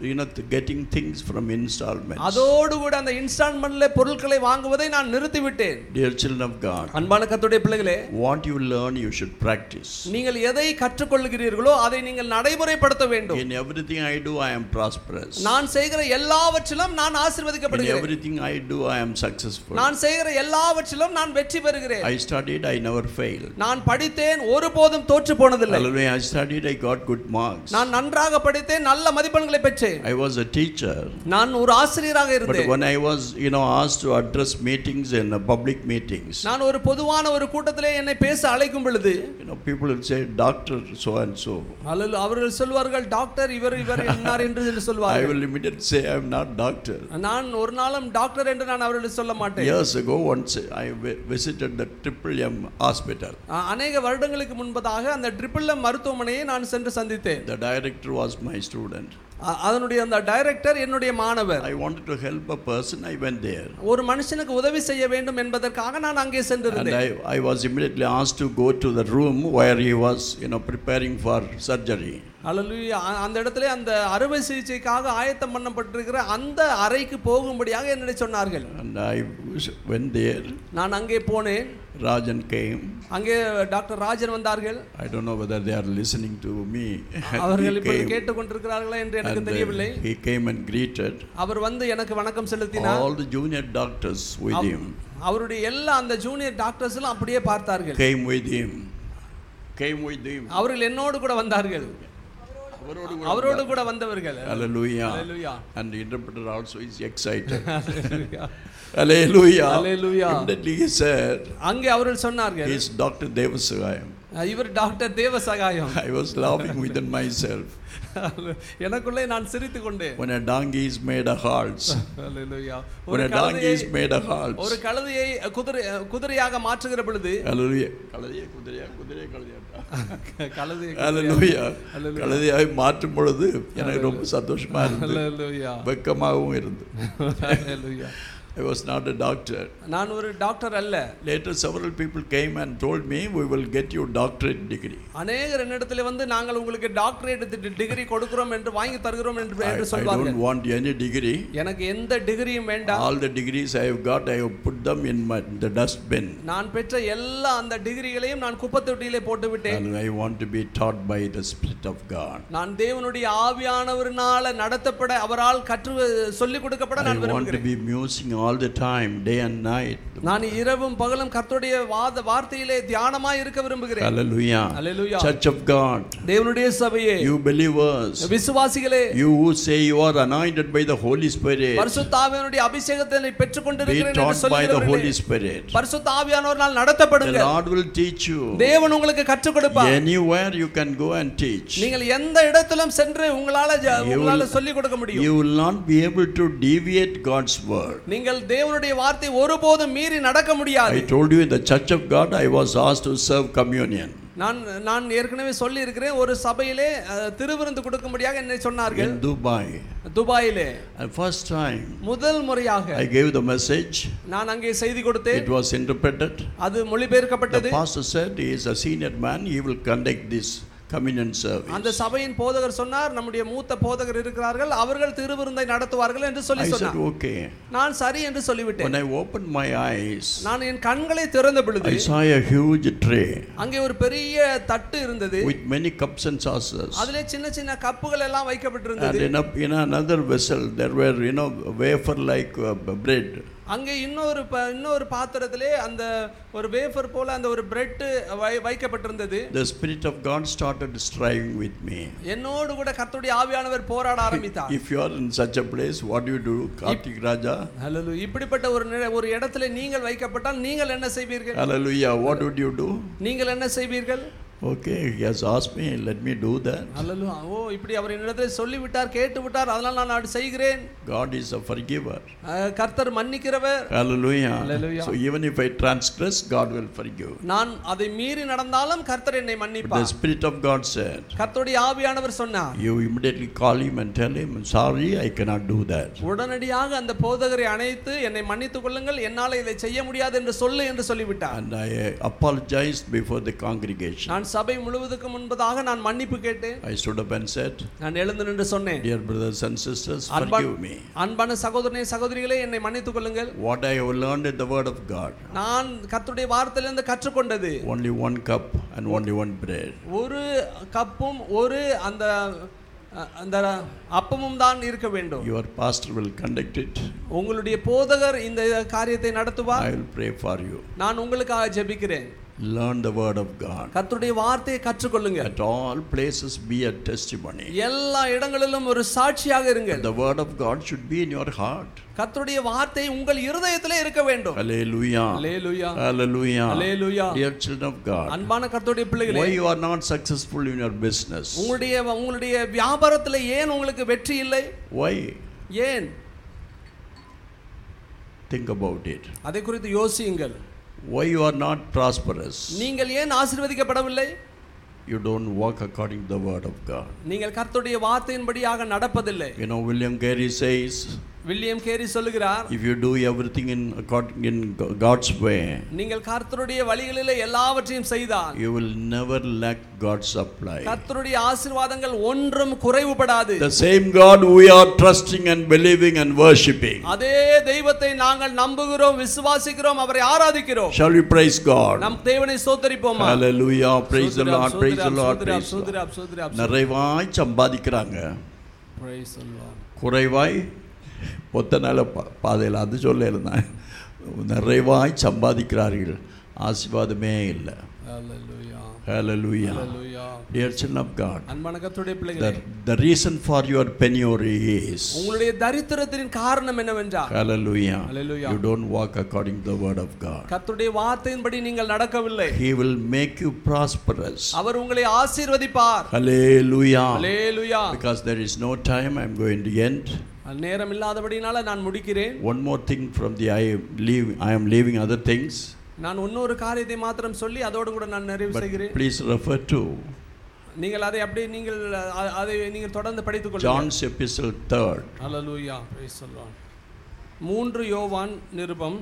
you know, th- getting things from installments.
அதோடு கூட அந்த இன்ஸ்டால்மெண்ட்ல பொருட்களை வாங்குவதை நான் நிறுத்திவிட்டேன்
Dear children of God,
அன்பான கர்த்தருடைய பிள்ளைகளே
what you learn, you should practice.
நீங்கள் எதை கற்றுக்கொள்கிறீர்களோ அதை நீங்கள் நடைமுறைப்படுத்த வேண்டும்
In everything I do, I am prosperous.
நான் செய்கிற எல்லாவற்றிலும் நான்
In
ஆசீர்வதிக்கப்படுகிறேன்
everything I do, I am successful.
நான் செய்கிற எல்லாவற்றிலும் நான் வெற்றி பெறுகிறேன்
I studied, I never failed.
நான் படித்தேன் ஒருபோதும் தோற்று போனதில்லை
Hallelujah. I studied, I got good marks.
நான் நன்றாக படித்தேன் நல்ல மதிப்பெண்களை பெற்றேன்
I was a teacher.
நான் ஒரு ஆசிரியராக
But
இருந்தேன்
when I was, you know, asked to address meetings in uh, public meetings,
நான் ஒரு பொதுவான ஒரு கூட்டத்திலே என்னை பேச அழைக்கும் பொழுது
you know, people will say, Doctor so and so.
அல்லது அவர்கள் சொல்வார்கள் டாக்டர் இவர் இவர் என்னார் என்று என்று
I
சொல்வார்கள்
will immediately say, I am not doctor.
நான் ஒரு நாளும் டாக்டர் என்று நான் அவர்களுக்கு சொல்ல மாட்டேன்
Years ago, once I vi- visited the Triple M hospital.
அ- அநேக வருடங்களுக்கு முன்பதாக அந்த ட்ரிபிள் எம் மருத்துவமனையை நான் சென்று சந்தித்தேன்
The director was my student.
அ- அதனுடைய அந்த டைரக்டர் என்னுடைய மாணவர்
I wanted to help a person, I went there.
ஒரு மனுஷனுக்கு உதவி செய்ய வேண்டும் என்பதற்காக நான் அங்கே
And
சென்றிருந்தேன்
I, I was immediately asked to go to the room where he was, you know, preparing for surgery.
அல்லேலூயா அ- அந்த இடத்துல அந்த அறுவை சிகிச்சைக்காக ஆயத்தம் பண்ணப்பட்டிருக்கிற அந்த அறைக்கு போகும்படியாக என்னிடம் சொன்னார்கள்
And I was- went there.
நான் அங்கே போனேன்
Rajan came.
அங்கே டாக்டர் ராஜன் வந்தார்கள்
I don't know whether they are listening to me.
அவர்கள்
he
இப்பொழுது
came,
கேட்டுக்கொண்டிருக்கிறார்களா என்று எனக்கு
and
தெரியவில்லை
uh, he came and greeted
அவர் வந்து எனக்கு வணக்கம் செலுத்தினார்
all the junior doctors with
அவ்-
him.
அவருடைய எல்லா அந்த ஜூனியர் டாக்டர்ஸ் எல்லாம் அப்படியே பார்த்தார்கள்
Came with him. Came with him.
அவர்கள் என்னோடு கூட வந்தார்கள்
அவரோடு கூட
அவரோடு கூட வந்தவர்கள்
Hallelujah.
Hallelujah.
And the interpreter also is excited.
Hallelujah.
Hallelujah.
Hallelujah.
Immediately he said,
அங்கே அவர்கள் சொன்னார்கள்
He is Dr. Devasagayam.
இவர் doctor Devasagayam
I was laughing within myself.
எனக்குள்ளே நான் சிரித்து கொண்டேன்
When a donkey is made a horse,
Hallelujah.
when
ஒரு
a donkey
கழுதையை
is made a horse,
ஒரு கழுதையை குதிரை குதிரையாக மாற்றுகிற பொழுது
Hallelujah. கழுதையை குதிரையா குதிரையை கழுதையா
கழுதையை
Hallelujah.
Hallelujah.
கழுதையாய் மாற்றும் பொழுது எனக்கு ரொம்ப சந்தோஷமா இருந்தது
Hallelujah.
வெக்கமாகவும் இருந்தது
Hallelujah.
I was not a doctor.
நான் ஒரு டாக்டர் அல்ல
Later, several people came and told me, We will get you doctorate degree.
அநேகர் என்னிடத்தில் வந்து நாங்கள் உங்களுக்கு டாக்டரேட் டிகிரி கொடுக்கிறோம் என்று வாங்கி தருகிறோம் என்று
I,
என்று
I
சொல்வார்கள்
don't want any degree.
எனக்கு எந்த டிகிரியும் வேண்டாம்
All the degrees I have got, I have put them in my, the dustbin.
நான் பெற்ற எல்லா அந்த டிகிரிகளையும் நான் குப்பத்தொட்டியிலே போட்டு விட்டேன்
And I want to be taught by the Spirit of God.
நான் தேவனுடைய ஆவியானவரினால நடத்தப்பட அவரால் கற்று சொல்லிக் கொடுக்கப்பட
I
நான்
want to
விரும்புகிறேன்
be musing all the time, day and night.
நான் இரவும் பகலும் கர்த்தருடைய வாத வார்த்தையிலே தியானமாய் இருக்க விரும்புகிறேன்
Hallelujah.
Hallelujah.
Church of God,
தேவனுடைய சபையே
you believers,
விசுவாசிகளே
you who say you are anointed by the Holy Spirit,
பரிசுத்தாவியனுடைய அபிஷேகத்தை நீ
be
பெற்றுக்கொண்டிருக்கிறேன் என்று
taught by the Holy
சொல்லுகிறவர்களே
Spirit.
பரிசுத்த ஆவியானவரால்
The
நடத்தப்படுங்க
Lord will teach you.
தேவன் உங்களுக்கு கற்றுக் கொடுப்பார்
Anywhere you can go and teach.
நீங்கள் எந்த இடத்திலும் சென்று உங்களால ஜ-
You
உங்களால
will-
சொல்லிக் கொடுக்க முடியும்
You will not be able to deviate God's word.
நீங்கள் தேவனுடைய வார்த்தை ஒருபோதும் மீறி நடக்க முடியாது
I told you in the church of God, I was asked to serve communion.
நான் நான் ஏற்கனவே சொல்லி இருக்கிறேன் ஒரு சபையிலே அஹ், திருவிருந்து கொடுக்கும்படியாக என்னை சொன்னார்கள்
in Dubai.
துபாயிலே
And first time
முதல் முறையாக
I gave the message,
நான் அங்கே செய்தி கொடுத்தேன்
it was interpreted.
அது
The
மொழிபெயர்க்கப்பட்டது
pastor said he is a senior man, he will conduct this communion
அந்த
service.
சபையின் போதகர் சொன்னார் நம்முடைய மூத்த போதகர் இருக்கிறார்கள் அவர்கள் திருவிருந்தை நடத்துவார்கள் என்று சொல்லி
I said,
சொன்னார்
okay.
நான் சரி என்று
When
சொல்லிவிட்டேன்
I opened my eyes,
நான் என் கண்களை திறந்த பொழுது
I saw a huge tray
அங்கே ஒரு பெரிய தட்டு இருந்தது
with many cups and saucers.
அதிலே சின்ன சின்ன கப்புகள் எல்லாம்
And
வைக்கப்பட்டிருந்தது
in, a, in another vessel, there were, you know, wafer like uh, bread.
அங்கே இன்னொரு ப- இன்னொரு பாத்திரத்திலே அந்த ஒரு வேஃபர் போல அந்த ஒரு பிரெட் வைக்கப்பட்டிருந்தது
The Spirit of God started striving with me.
என்னோடு கூட கர்த்தருடைய ஆவியானவர் போராட ஆரம்பித்தார்
If you are in such a place, what do you do, Kartik Raja?
ஹalleluya இப்படிப்பட்ட ஒரு நிலை- ஒரு இடத்துல நீங்கள் வைக்கப்பட்டால் நீங்கள் என்ன செய்வீர்கள்
Hallelujah. What would you do?
நீங்கள் என்ன செய்வீர்கள்
Okay, he has asked me, let me do that.
ஹalleluya ஓ இப்படி அவர் என்னிடத்தில் சொல்லி விட்டார் கேட்டு விட்டார் அதனால் நான் அப்படி செய்கிறேன்
God is a forgiver.
அஹ், கர்த்தர் மன்னிக்கிறவர்
Hallelujah.
Hallelujah.
So even if I transgress, God will forgive.
நான் அதை மீறி நடந்தாலும் கர்த்தர் என்னை
But the
மன்னிப்பார்
Spirit of God said,
கர்த்தருடைய ஆவியானவர் சொன்னார்
You immediately call him and tell him, Sorry, I cannot do that.
உடனடியாக அந்த போதகரை அணைத்து என்னை மன்னித்துக் கொள்ளுங்கள் என்னால் இதை செய்ய முடியாது என்று சொல்லு என்று சொல்லிவிட்டார்
And I uh, apologized before the congregation.
நான் சபை முழுவதுக்கு முன்பதாக நான் மன்னிப்பு கேட்டேன்
I stood up and said,
நான் எழுந்து நின்று சொன்னேன்
Dear brothers and sisters,
அன்பான
forgive me.
அன்பான சகோதரனே சகோதரிகளே என்னை மன்னித்துக் கொள்ளுங்கள்
What I have learned in the Word of God
நான் கர்த்தருடைய வார்த்தையிலிருந்து கற்றுக்கொண்டது
only one cup and only one bread.
ஒரு கப்பும் ஒரு அந்த அ- அந்த அப்பமும் தான் இருக்க வேண்டும்
Your pastor will conduct it.
உங்களுடைய போதகர் இந்த காரியத்தை நடத்துவார்
I will pray for you.
நான் உங்களுக்காக ஜெபிக்கிறேன்
Learn the Word of God.
கர்த்தருடைய வார்த்தையை கற்றுக்கொள்ளுங்க
At all places be a testimony.
எல்லா இடங்களிலும் ஒரு சாட்சியாக இருங்கள்
The Word of God should be in your heart.
கர்த்தருடைய வார்த்தை உங்கள் இருதயத்திலே இருக்க வேண்டும்
Hallelujah.
Hallelujah
Hallelujah.
Hallelujah
Dear children of God,
அன்பான கர்த்தருடைய பிள்ளைகளே
why you are not successful in your business?
உங்களுடைய உங்களுடைய வியாபாரத்துல ஏன் உங்களுக்கு வெற்றி இல்லை
Why?
ஏன்
Think about it.
அதை குறித்து யோசியுங்கள்
Why you are not prosperous?
நீங்கள் ஏன் ஆசீர்வதிக்கப்படவில்லை
You don't walk according to the Word of God.
நீங்கள் கர்த்தருடைய வார்த்தையின்படியாக நடப்பதில்லை
You know, William Carey says,
William Carey சொல்லுகிறார்
if you do everything in according in God's way,
நீங்கள் கர்த்தருடைய வழிகளிலே எல்லாவற்றையும் செய்தால்
you will never lack God's supply.
கர்த்தருடைய ஆசீர்வாதங்கள் ஒன்றும் குறைவுபடாது
The same God we are trusting and believing and worshipping.
அதே தெய்வத்தை நாங்கள் நம்புகிறோம் விசுவாசிக்கிறோம் அவரை ஆராதிக்கிறோம்
Shall we praise God?
நம் தேவனை சோத்தரிப்போமா
Hallelujah. Praise the Lord. Praise the Lord.
சோதராப்,
Praise the Lord.
சோதராப், சோதராப்,
நிறைவாய் சம்பாதிக்கிறாங்க
Praise the Lord.
குறைவாய் ஒத்த நாள பா பாதையில் அது சொல்ல இருந்தேன் நிறைவாய் சம்பாதிக்கிறார்கள் ஆசீர்வாதமே இல்லை
Hallelujah.
Hallelujah.
Hallelujah.
Dear children of God,
அன்பான கர்த்தருடைய
the,
பிள்ளைகளே
the reason for your penury is
உங்களுடைய தரித்திரத்தின் காரணம் என்னவென்றால்
Hallelujah.
Hallelujah.
You don't walk according to the word of God.
கர்த்தருடைய வார்த்தையின்படி நீங்கள் நடக்கவில்லை
He will make you prosperous.
அவர் உங்களை ஆசீர்வதிப்பார்
Hallelujah.
Hallelujah
Because there is no time, I'm going to end.
நேரம் இல்லாதபடினால நான் முடிக்கிறேன்
One more thing from the I leave I am leaving other things.
நான் இன்னொரு காரியத்தை மாத்திரம் சொல்லி அதோடு கூட நான் நிறைவு
But
செய்கிறேன்
please refer to
நீங்கள் அதை அப்படியே நீங்கள் அ- அதை நீங்கள் தொடர்ந்து படித்துக் கொள்ளுங்கள்
John's epistle third.
Hallelujah praise the Lord. மூன்று யோவான் நிருபம்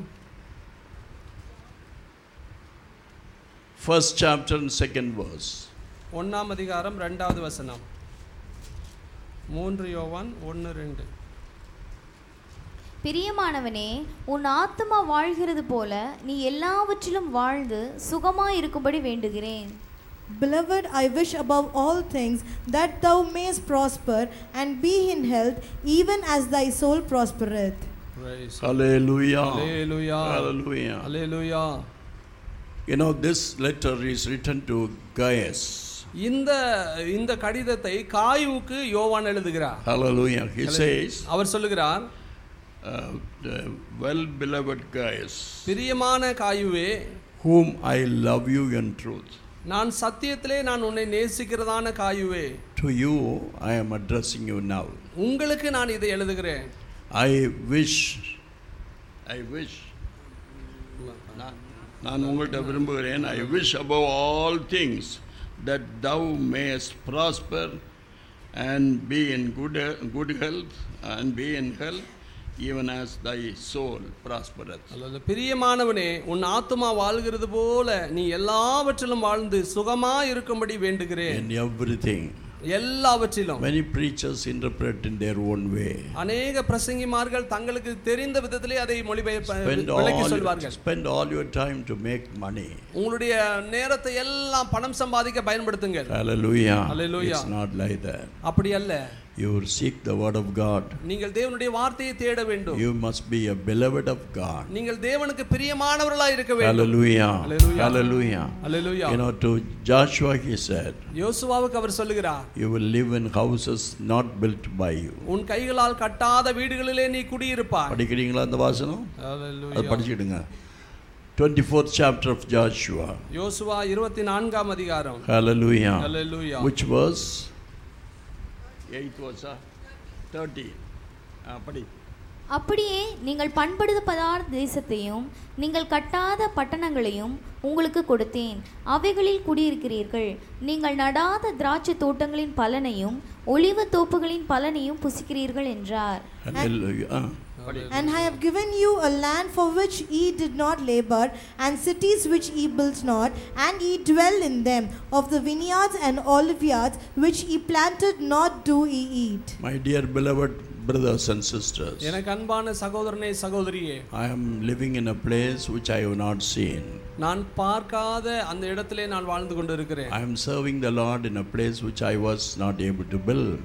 First chapter and second verse.
ஒன்றாம் அதிகாரம் ரெண்டாவது வசனம் மூன்று யோவான் ஒன்று ரெண்டு
பிரியமானவனே உன் ஆத்துமா வாழ்கிறது போல நீ எல்லாவற்றிலும் வாழ்ந்து சுகமாய் இருக்கும்படி வேண்டுகிறேன்
Beloved, I wish above all things that thou mayest prosper and be in health, even as thy soul prospereth.
Praise.
Hallelujah.
Hallelujah.
Hallelujah.
Hallelujah.
You know, this letter is written to Gaius.
இந்த இந்த கடிதத்தை காயுவுக்கு யோவான் எழுதுகிறார்
Hallelujah. He says,
அவர் சொல்லுகிறார்
uh, the well beloved Gaius,
பிரியமான காயுவே
whom I love you in truth.
நான் சத்தியத்திலே நான் உன்னை நேசிக்கிறதான காயுவே
To you, I am addressing you now.
உங்களுக்கு நான் இதை எழுதுகிறேன்
I wish, I wish, நான் நான் உங்கள்கிட்ட விரும்புகிறேன் I wish above all things that thou mayest prosper and be in good, good health and be in health even as thy soul prospereth.
அல்லது பிரியமானவனே உன் ஆத்துமா வாழ்கிறது போல நீ எல்லாவற்றிலும் வாழ்ந்து சுகமா இருக்கும்படி வேண்டுகிறேன்
In everything.
எல்லாவற்றிலும்
Many preachers interpret in their own way.
அநேக பிரசங்கிமார்கள் தங்களுக்கு தெரிந்த விதத்திலே அதை மொழிபெயர்ப்ப
Spend
விளக்கி
all,
சொல்வார்கள்
spend all your time to make money.
உங்களுடைய நேரத்தை எல்லாம் பணம் சம்பாதிக்க பயன்படுத்துங்கள்
Hallelujah.
Hallelujah.
It's not like that.
அப்படி அல்ல
You will seek the word of God.
நீங்கள் தேவனுடைய வார்த்தையை தேட வேண்டும்
You must be a beloved of God.
நீங்கள் தேவனுக்கு பிரியமானவர்களாய் இருக்க வேண்டும்
Hallelujah.
Hallelujah.
Hallelujah.
Hallelujah
You know, to Joshua he said,
யோசுவாவுக்கு அவர் சொல்லுகிறார்
You will live in houses not built by you.
உன் கைகளால் கட்டாத வீடுகளிலே நீ குடியிருப்பாய்
படிக்கிறீங்களா அந்த வாசனம் அது
Hallelujah.
படிச்சுடுங்க 24th chapter of Joshua.
யோசுவா இருபத்தி நான்காம் அதிகாரம்
Hallelujah.
Hallelujah.
Which verse? 8th verse. ah? 30. Ah, படி
அப்படியே நீங்கள் பண்படுத்தப்படாத தேசத்தையும் நீங்கள் கட்டாத பட்டணங்களையும் உங்களுக்கு கொடுத்தேன் அவைகளில் குடியிருக்கிறீர்கள் நீங்கள் நடாத திராட்சை தோட்டங்களின் பலனையும் ஒளிவ தோப்புகளின் பலனையும் புசிக்கிறீர்கள் என்றார்
Hallelujah. Ah.
And I have given you a land for which ye did not labor, and cities which ye built not, and ye dwell in them. Of the vineyards and oliveyards which ye planted not do ye eat.
My dear beloved brothers and sisters,
எனக்கு அன்பான சகோதரனே சகோதரியே
I am living in a place which I have not seen.
நான் பார்க்காத அந்த இடத்திலே நான் வாழ்ந்து கொண்டிருக்கிறேன்
I am serving the Lord in a place which I was not able to build.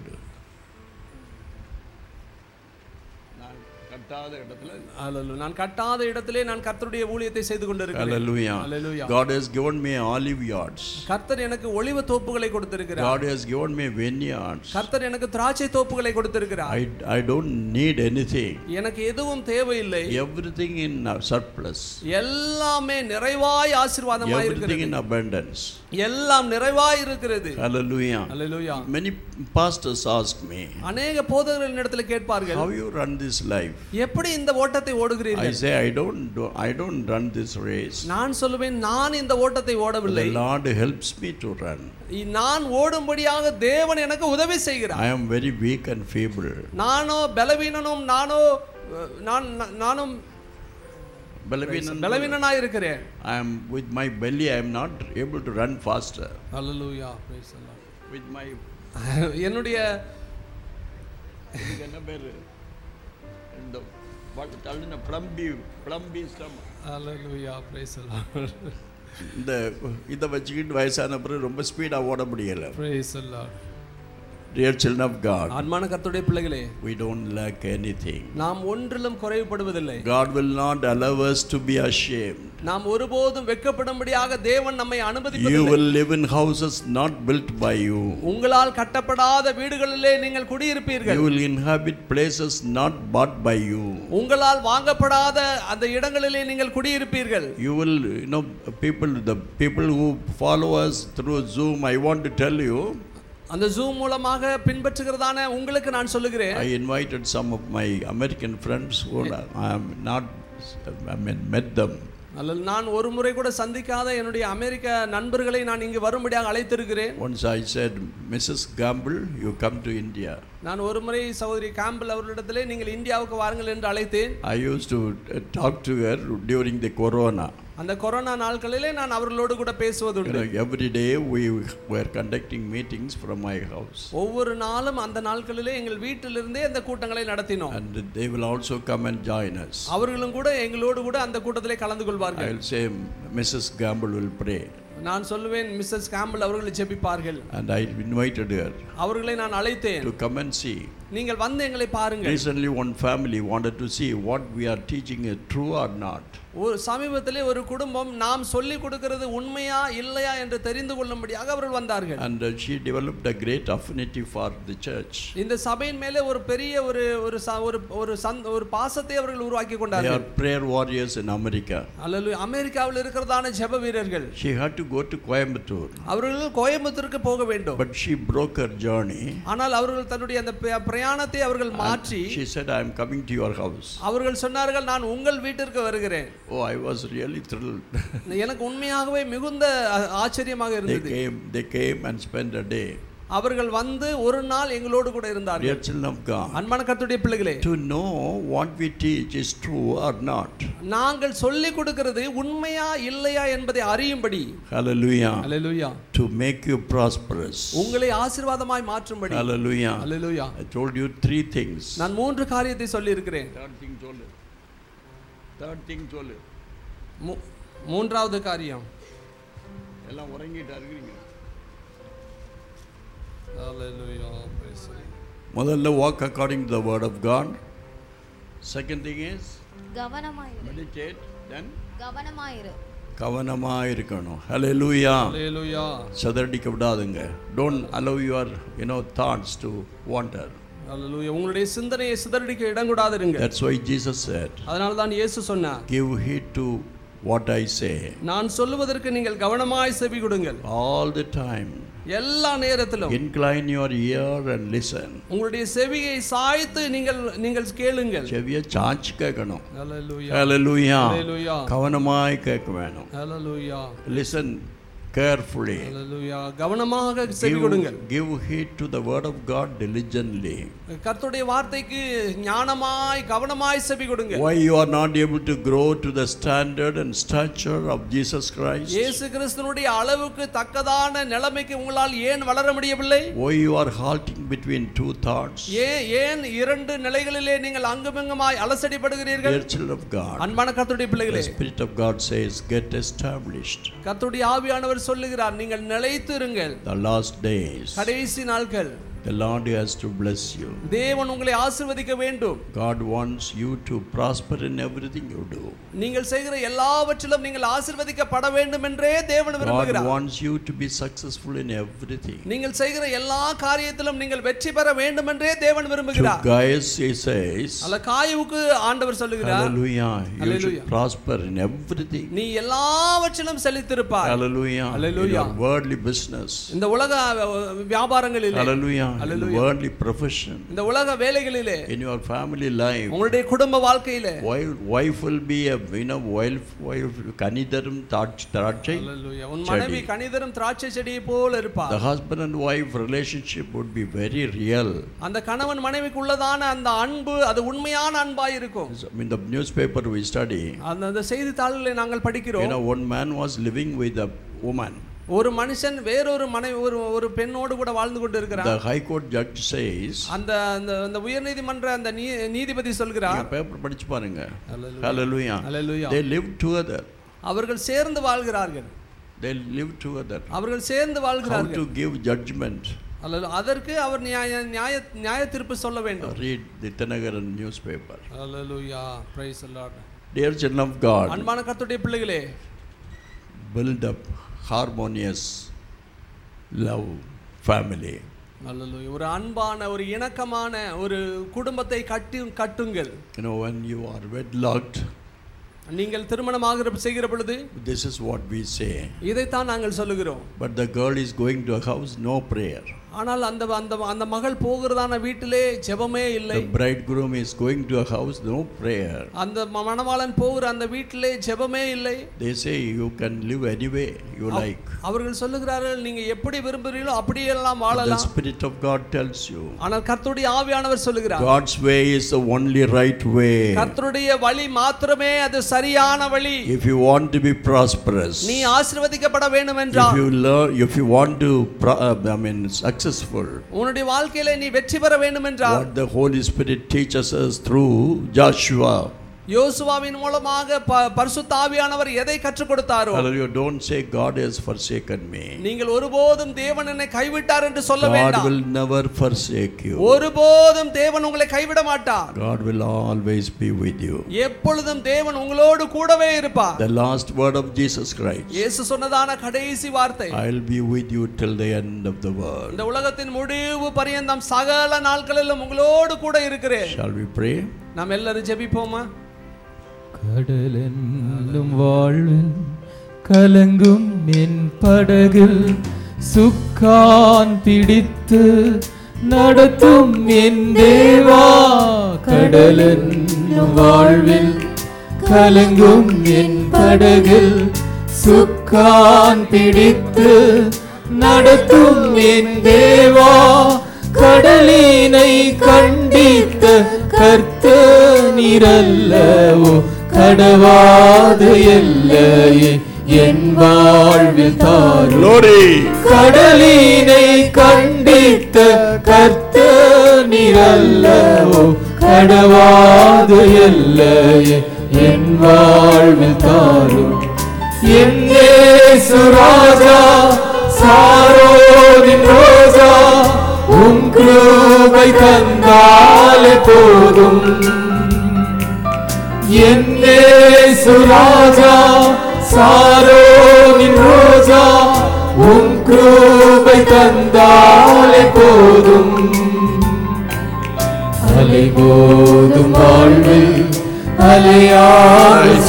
நான் கட்டாத இடத்துல
Hallelujah. நான் கட்டாத இடத்திலே நான் கர்த்தருடைய ஊழியத்தை செய்து கொண்டிருக்கிறேன்
Hallelujah.
Hallelujah.
God has given me olive yards.
கர்த்தர் எனக்கு ஒளிவ தோப்புகளை கொடுத்திருக்கிறார்
God has given me vineyards.
கர்த்தர் எனக்கு திராட்சை தோப்புகளை கொடுத்திருக்கிறார்
I, I don't need anything.
எனக்கு எதுவும் தேவையில்லை
Everything in uh, surplus.
எல்லாமே நிறைவாய் ஆசீர்வாதமாய்
Everything
இருக்கிறது
in abundance.
எல்லாம் நிறைவாய் இருக்கிறது
Hallelujah.
Hallelujah.
Many pastors ask me,
அநேக போதகர்களின் இடத்துல கேட்பார்கள்
how you run this life?
எப்படி இந்த ஓட்டத்தை
I
ஓடுகிறீர்கள்
say, I don't, do, I don't run this race.
நான் சொல்லுவேன் நான் இந்த ஓட்டத்தை
The
ஓடவில்லை
Lord helps me to run.
நான் ஓடும்படியாக தேவன் எனக்கு உதவி செய்கிறார்
I am very weak and feeble.
நானோ பலவீனனும் நானோ அஹ், நான் நான்- நானும்
Balavinan-
பலவீனனாய் இருக்கிறேன்
I am with my belly, I am not able to run faster.
Hallelujah. Praise the Lord.
With my
என்னுடைய
இதுக்கு என்ன பேரு இந்த வ- தள்ளின பிளம்பி பிளம்பி stomach.
Hallelujah. Praise the Lord.
இந்த இதை வச்சுக்கிட்டு வயசான பிறகு ரொம்ப ஸ்பீடாக ஓட முடியல
Praise the Lord.
Dear children of God,
அன்பான கர்த்தருடைய பிள்ளைகளே
we don't lack anything.
நாம் ஒன்றிலும் குறைவுபடுவதில்லை
God will not allow us to be ashamed.
நாம் ஒருபோதும் வெட்கப்படும்படியாக தேவன் நம்மை
You
அனுமதிப்பதில்லை
will live in houses not built by you.
உங்களால் கட்டப்படாத வீடுகளிலே நீங்கள் குடியிருப்பீர்கள்
You will inhabit places not bought by you.
உங்களால் வாங்கப்படாத அந்த இடங்களிலே நீங்கள் குடியிருப்பீர்கள்
You will, you know, people, the people who follow us through Zoom, I want to tell you,
அந்த ஜூம் மூலமாக பின்பற்றுகிறதான உங்களுக்கு நான் சொல்லுகிறேன்
I invited some of my American friends who I am not, I mean, met them.
அல்லது நான் ஒரு முறை கூட சந்திக்காத என்னுடைய அமெரிக்க நண்பர்களை நான் இங்கு வரும்படியாக அழைத்திருக்கிறேன்
Once I said, Mrs. Gamble, you come to India.
நான் ஒரு முறை சகோதரி கேம்பிள் அவர்களிடத்திலே நீங்கள் இந்தியாவுக்கு வாருங்கள் என்று அழைத்தேன்
I used to uh, talk to her during the corona.
அந்த கொரோனா நாட்களிலே நான் அவர்களோடு கூட
You
பேசுவதுண்டு
know, every day we were conducting meetings from my house.
ஒவ்வொரு நாளும் அந்த நாட்களிலே எங்கள் வீட்டிலிருந்தே அந்த கூட்டங்களை நடத்தினோம்
And they will also come and join us.
அவர்களும் கூட எங்களோடு கூட அந்த கூட்டத்திலே கலந்து கொள்வார்கள்
I'll say, Mrs. Gamble will pray.
நான் சொல்லுவேன் மிஸ்ஸஸ் கேம்பிள் அவர்கள் ஜெபிப்பார்கள்
And I invited her
அவர்களை நான் அழைத்தேன்
to come and see.
நீங்கள் வந்து எங்களை பாருங்கள்
Recently, one family wanted to see what we are teaching is true or not.
ஒரு சமீபத்திலே ஒரு குடும்பம் நாம் சொல்லிக் கொடுக்கிறது உண்மையா இல்லையா என்று தெரிந்து கொள்ளும்படியாக அவர்கள் வந்தார்கள்
And uh, she developed a great affinity for the church.
இந்த சபையின் மேலே ஒரு பெரிய ஒரு ஒரு ச- ஒரு ஒரு சந்த் ஒரு பாசத்தை அவர்கள் உருவாக்கி
They
கொண்டார்கள்
are prayer warriors in America.
அல்லது அமெரிக்காவில் இருக்கிறதான ஜெப வீரர்கள்
She had to go to Coimbatore,
அவர்கள் கோயம்புத்தூருக்கு போக வேண்டும்
but she broke her journey.
ஆனால் அவர்கள் தன்னுடைய அந்த பிர- பிரயாணத்தை அவர்கள் மாற்றி
She said, I am coming to your house.
அவர்கள் சொன்னார்கள் நான் உங்கள் வீட்டிற்கு வருகிறேன்
Oh, I was really thrilled.
எனக்கு உண்மையாகவே மிகுந்த அ- ஆச்சரியமாக
they
இருந்தது
came, they came and spent a day.
அவர்கள் வந்து ஒரு நாள் எங்களோடு கூட இருந்தார்கள்
Dear children of God,
அன்பான கர்த்தருடைய பிள்ளைகளே
to know what we teach is true or not.
நாங்கள் சொல்லிக் கொடுக்கிறது உண்மையா இல்லையா என்பதை அறியும்படி
Hallelujah.
Hallelujah
To make you prosperous.
உங்களை ஆசீர்வாதமாய் மாற்றும்படி
Hallelujah.
Hallelujah
I told you three things.
நான் மூன்று காரியத்தை சொல்லி இருக்கிறேன்
Third thing சொல்லு. Third thing சொல்லு.
மூன்றாவது காரியம்
எல்லாம் உறங்கிட்டா இருக்கிறீங்க முதல்ல walk according to the word of God. Second thing is
கவனமாயிரு
meditate. Then
கவனமாயிரு
கவனமாக இருக்கணும் ஹalleluya
அல்லேலூயா
சதறடிக்க விடாதுங்க don't allow your you know thoughts to wander
அல்லேலூயா உங்களுடைய சிந்தனையை சிதறடிக்க இடம் கூடாதிருங்க
தட்ஸ் வை ஜீசஸ் said
அதனால தான் இயேசு சொன்னார்
give heed to what I say
நான் சொல்லுவதற்கு நீங்கள் கவனமாய் செவி கொடுங்கள்
all the time
எல்லா நேரத்திலும்
incline your ear and listen
உங்களுடைய செவியை சாய்த்து நீங்கள் நீங்கள் கேளுங்கள்
செவியை சாய்ச்சி கேட்கணும்
அல்லேலூயா
ஹalleluya
அல்லேலூயா
கவனமாய் கேட்க வேணும்
அல்லேலூயா
listen carefully.
Hallelujah. கவனமாக செவி
Give,
கொடுங்கள்
give heed to the word of God diligently.
கர்த்தருடைய வார்த்தைக்கு ஞானமாய் கவனமாய் செவி கொடுங்க
Why you are not able to grow to the standard and stature of Jesus Christ?
இயேசு கிறிஸ்துனுடைய அளவுக்கு தக்கதான நிலைமைக்கு உங்களால் ஏன் வளர முடியவில்லை
Why you are halting between two thoughts?
ஏன் ஏன் இரண்டு நிலைகளிலே நீங்கள் அங்குமிங்குமாய் அலசடிப்படுகிறீர்கள்
Dear children of God,
அன்பான கர்த்தருடைய
the
பிள்ளைகளே
Spirit of God says, get established.
கர்த்தருடைய ஆவியானவர் சொல்லுகிறார் நீங்கள் நிலைத்து இருங்கள்
The last days,
கடைசி நாட்கள்
the Lord has to bless you.
தேவன் உங்களை ஆசீர்வதிக்க வேண்டும்
God wants you to prosper in everything you do.
நீங்கள் செய்கிற எல்லாவற்றிலும் நீங்கள் ஆசீர்வதிக்கப்பட வேண்டும் என்றே தேவன்
God
விரும்புகிறார்
wants you to be successful in everything.
நீங்கள் செய்கிற எல்லா காரியத்திலும் நீங்கள் வெற்றி பெற வேண்டும் என்றே தேவன்
To
விரும்புகிறார்
guys, he says,
அல்ல காயுவுக்கு ஆண்டவர் சொல்லுகிறார்
Hallelujah, you
Hallelujah.
should prosper in everything.
நீ எல்லாவற்றிலும் செழித்திருப்பாய்
Hallelujah. In
Hallelujah.
your worldly business.
இந்த உலக அஹ், வியாபாரங்களிலே
Hallelujah. In
Hallelujah.
worldly profession.
இந்த உலக வேலைகளிலே
In your family life.
உங்களுடைய குடும்ப வாழ்க்கையிலே
Wife, wife will be a you know wife wife கனிதரும் தாட்ச்- திராட்சை
Hallelujah. உன் மனைவி
செடி.
கணிதரும் திராட்சை செடியை போல
The
இருப்பார்
husband and wife relationship would be very real.
அந்த கணவன் மனைவிக்கு உள்ளதான அந்த அன்பு அது உண்மையான அன்பாய் இருக்கும்
In the newspaper we study,
அந்த அந்த செய்தித்தாள்களை நாங்கள்
you
படிக்கிறோம்
know, one man was living with a woman.
ஒரு மனுஷன் வேறொரு மனைவி ஒரு ஒரு பெண்ணோடு கூட வாழ்ந்து கொண்டு இருக்கிறான்
The High Court judge says,
அந்த அந்த அந்த உயர்நீதிமன்ற அந்த நீ- நீதிபதி சொல்கிறார்
நீங்க பேப்பர் படிச்சு பாருங்க.
Hallelujah.
Hallelujah.
Hallelujah.
They live together.
அவர்கள் சேர்ந்து வாழ்கிறார்கள்
They live together.
அவர்கள் சேர்ந்து
How
வாழ்கிறார்கள்
to give judgment?
அல்லது அதற்கு அவர் நியாய நியாய நியாய தீர்ப்பு சொல்ல வேண்டும்
Read the Tanagaran newspaper.
Hallelujah. Praise the Lord.
Dear children of God,
அன்பான கர்த்தருடைய பிள்ளைகளே
build up harmonious love family.
Hallelujah. ஒரு அன்பான ஒரு இணக்கமான ஒரு குடும்பத்தை கட்டி கட்டுங்கள்
You know, when you are wedlocked,
நீங்கள் திருமணமாக செய்கிற பொழுது
this is what we say.
இதைத்தான் நாங்கள் சொல்லுகிறோம்
But the girl is going to a house, no prayer.
ஆனால் அந்த அந்த அந்த மகள் போகிறதான வீட்டிலே ஜெபமே இல்லை
The bridegroom is going to a house, no prayer.
அந்த ம- மணவாளன் போகிற அந்த வீட்டிலே ஜெபமே இல்லை
They say you can live any way you like.
அவர்கள் சொல்லுகிறார்கள் நீங்க எப்படி விரும்புகிறீர்களோ அப்படியெல்லாம்
But the
வாழலாம்
Spirit of God tells you
ஆனால் கர்த்தருடைய ஆவியானவர் சொல்லுகிறார்
God's way is the only right way.
கர்த்தருடைய வழி மாத்திரமே அது சரியான வழி
If you want to be prosperous,
நீ ஆசீர்வதிக்கப்பட வேண்டும்
if
என்றால்
you learn, if you want to, pro- uh, I mean, successful,
உன்னுடைய வாழ்க்கையில நீ வெற்றி பெற வேண்டும் என்றால்
what the Holy Spirit teaches us through Joshua.
யோசுவாவின் மூலமாக ப- பரிசுத்த ஆவியானவர் எதை கற்றுக் கொடுத்தாரோ
Hallelujah. Don't say God has forsaken me.
நீங்கள் ஒருபோதும் தேவன் என்னை கைவிட்டார் என்று சொல்ல
God
வேண்டாம்
will never forsake you.
ஒருபோதும் தேவன் உங்களை கைவிட மாட்டார்
God will always be with you.
எப்பொழுதும் தேவன் உங்களோடு கூடவே இருப்பார்
The last word of Jesus Christ.
இயேசு சொன்னதான கடைசி வார்த்தை
I'll be with you till the end of the world.
இந்த உலகத்தின் முடிவு பரியந்தம் சகல நாட்களிலும் உங்களோடு கூட இருக்கிறேன்
Shall we pray?
நாம் எல்லாரும் ஜெபிப்போமா
கடலென்னும் வாழ்வில் கலங்கும் என் படகில் சுக்கான் பிடித்து நடத்தும் என் தேவா கடலென்னும் வாழ்வில் கலங்கும் என் படகில் சுக்கான் பிடித்து நடத்தும் என் தேவா கடலினை கண்டித்த கர்த்தனிரல்லவோ கடவாது எல்லையே என் வாழ்வில் தாரும்
Glory!
கடலினை கண்டித்த கர்த்தனிரல்லவோ கடவாது எல்லையே என் வாழ்வில் தாரும் என்னே சுராஜா சாரோனின் ரோஜா உம் கிருபை தந்தாலே போதும் என்னே சுராஜா சாரோனின் ரோஜா உம் கிருபை தந்தாலே போதும் அலை போதும் வாழ்வில் அலையாய்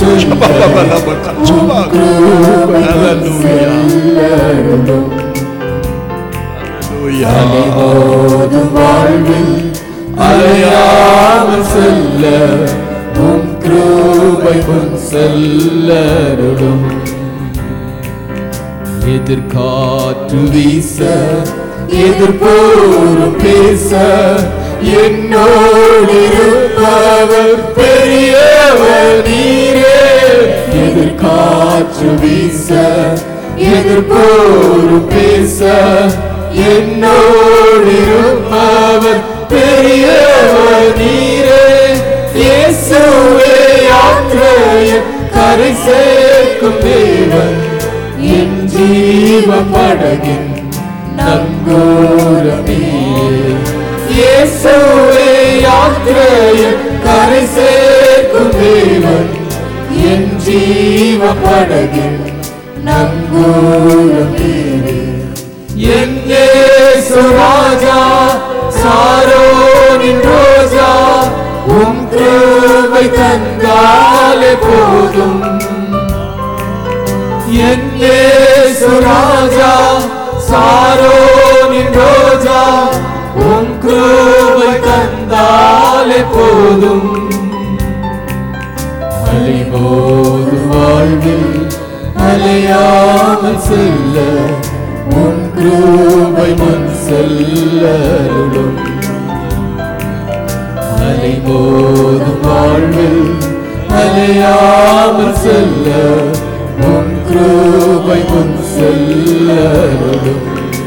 Hallelujah.
போதும் வாழ்வில் அலையாமல் செல்ல உம் கிருபை பொன் செல்லருடும் எதிர்காற்று வீச எதிர்போரும் பேச என்னோடு இருப்பவர் பெரியவர் நீரே எதிர்காற்று வீச எதிர்போரும் பேச என்னோடு இருப்பவர் பெரியவர் நீரே இயேசுவே ஆற்றல் கரை சேர்க்கும் தேவன் என் ஜீவ படகின் நங்கூரம் நீரே இயேசுவே யாத்திரையில் கரை சேர்க்கும் தேவன் என் ஜீவ படகின் நங்கூரம் நீரே என் இயேசு ராஜா சாரோனின் ரோஜா உம் கிருபை தந்தாலே போதும் என் இயேசு ராஜா சாரோனின் ரோஜா உம் கிருபை தந்தாலே போதும் அலைமோது வாழ்வில் அலையாமல் செல்ல உன் கிருபை முன் செல்லருளும் அலைமோதும் வாழ்வில் அலையாமல் செல்ல உன் கிருபை முன் செல்லருளும்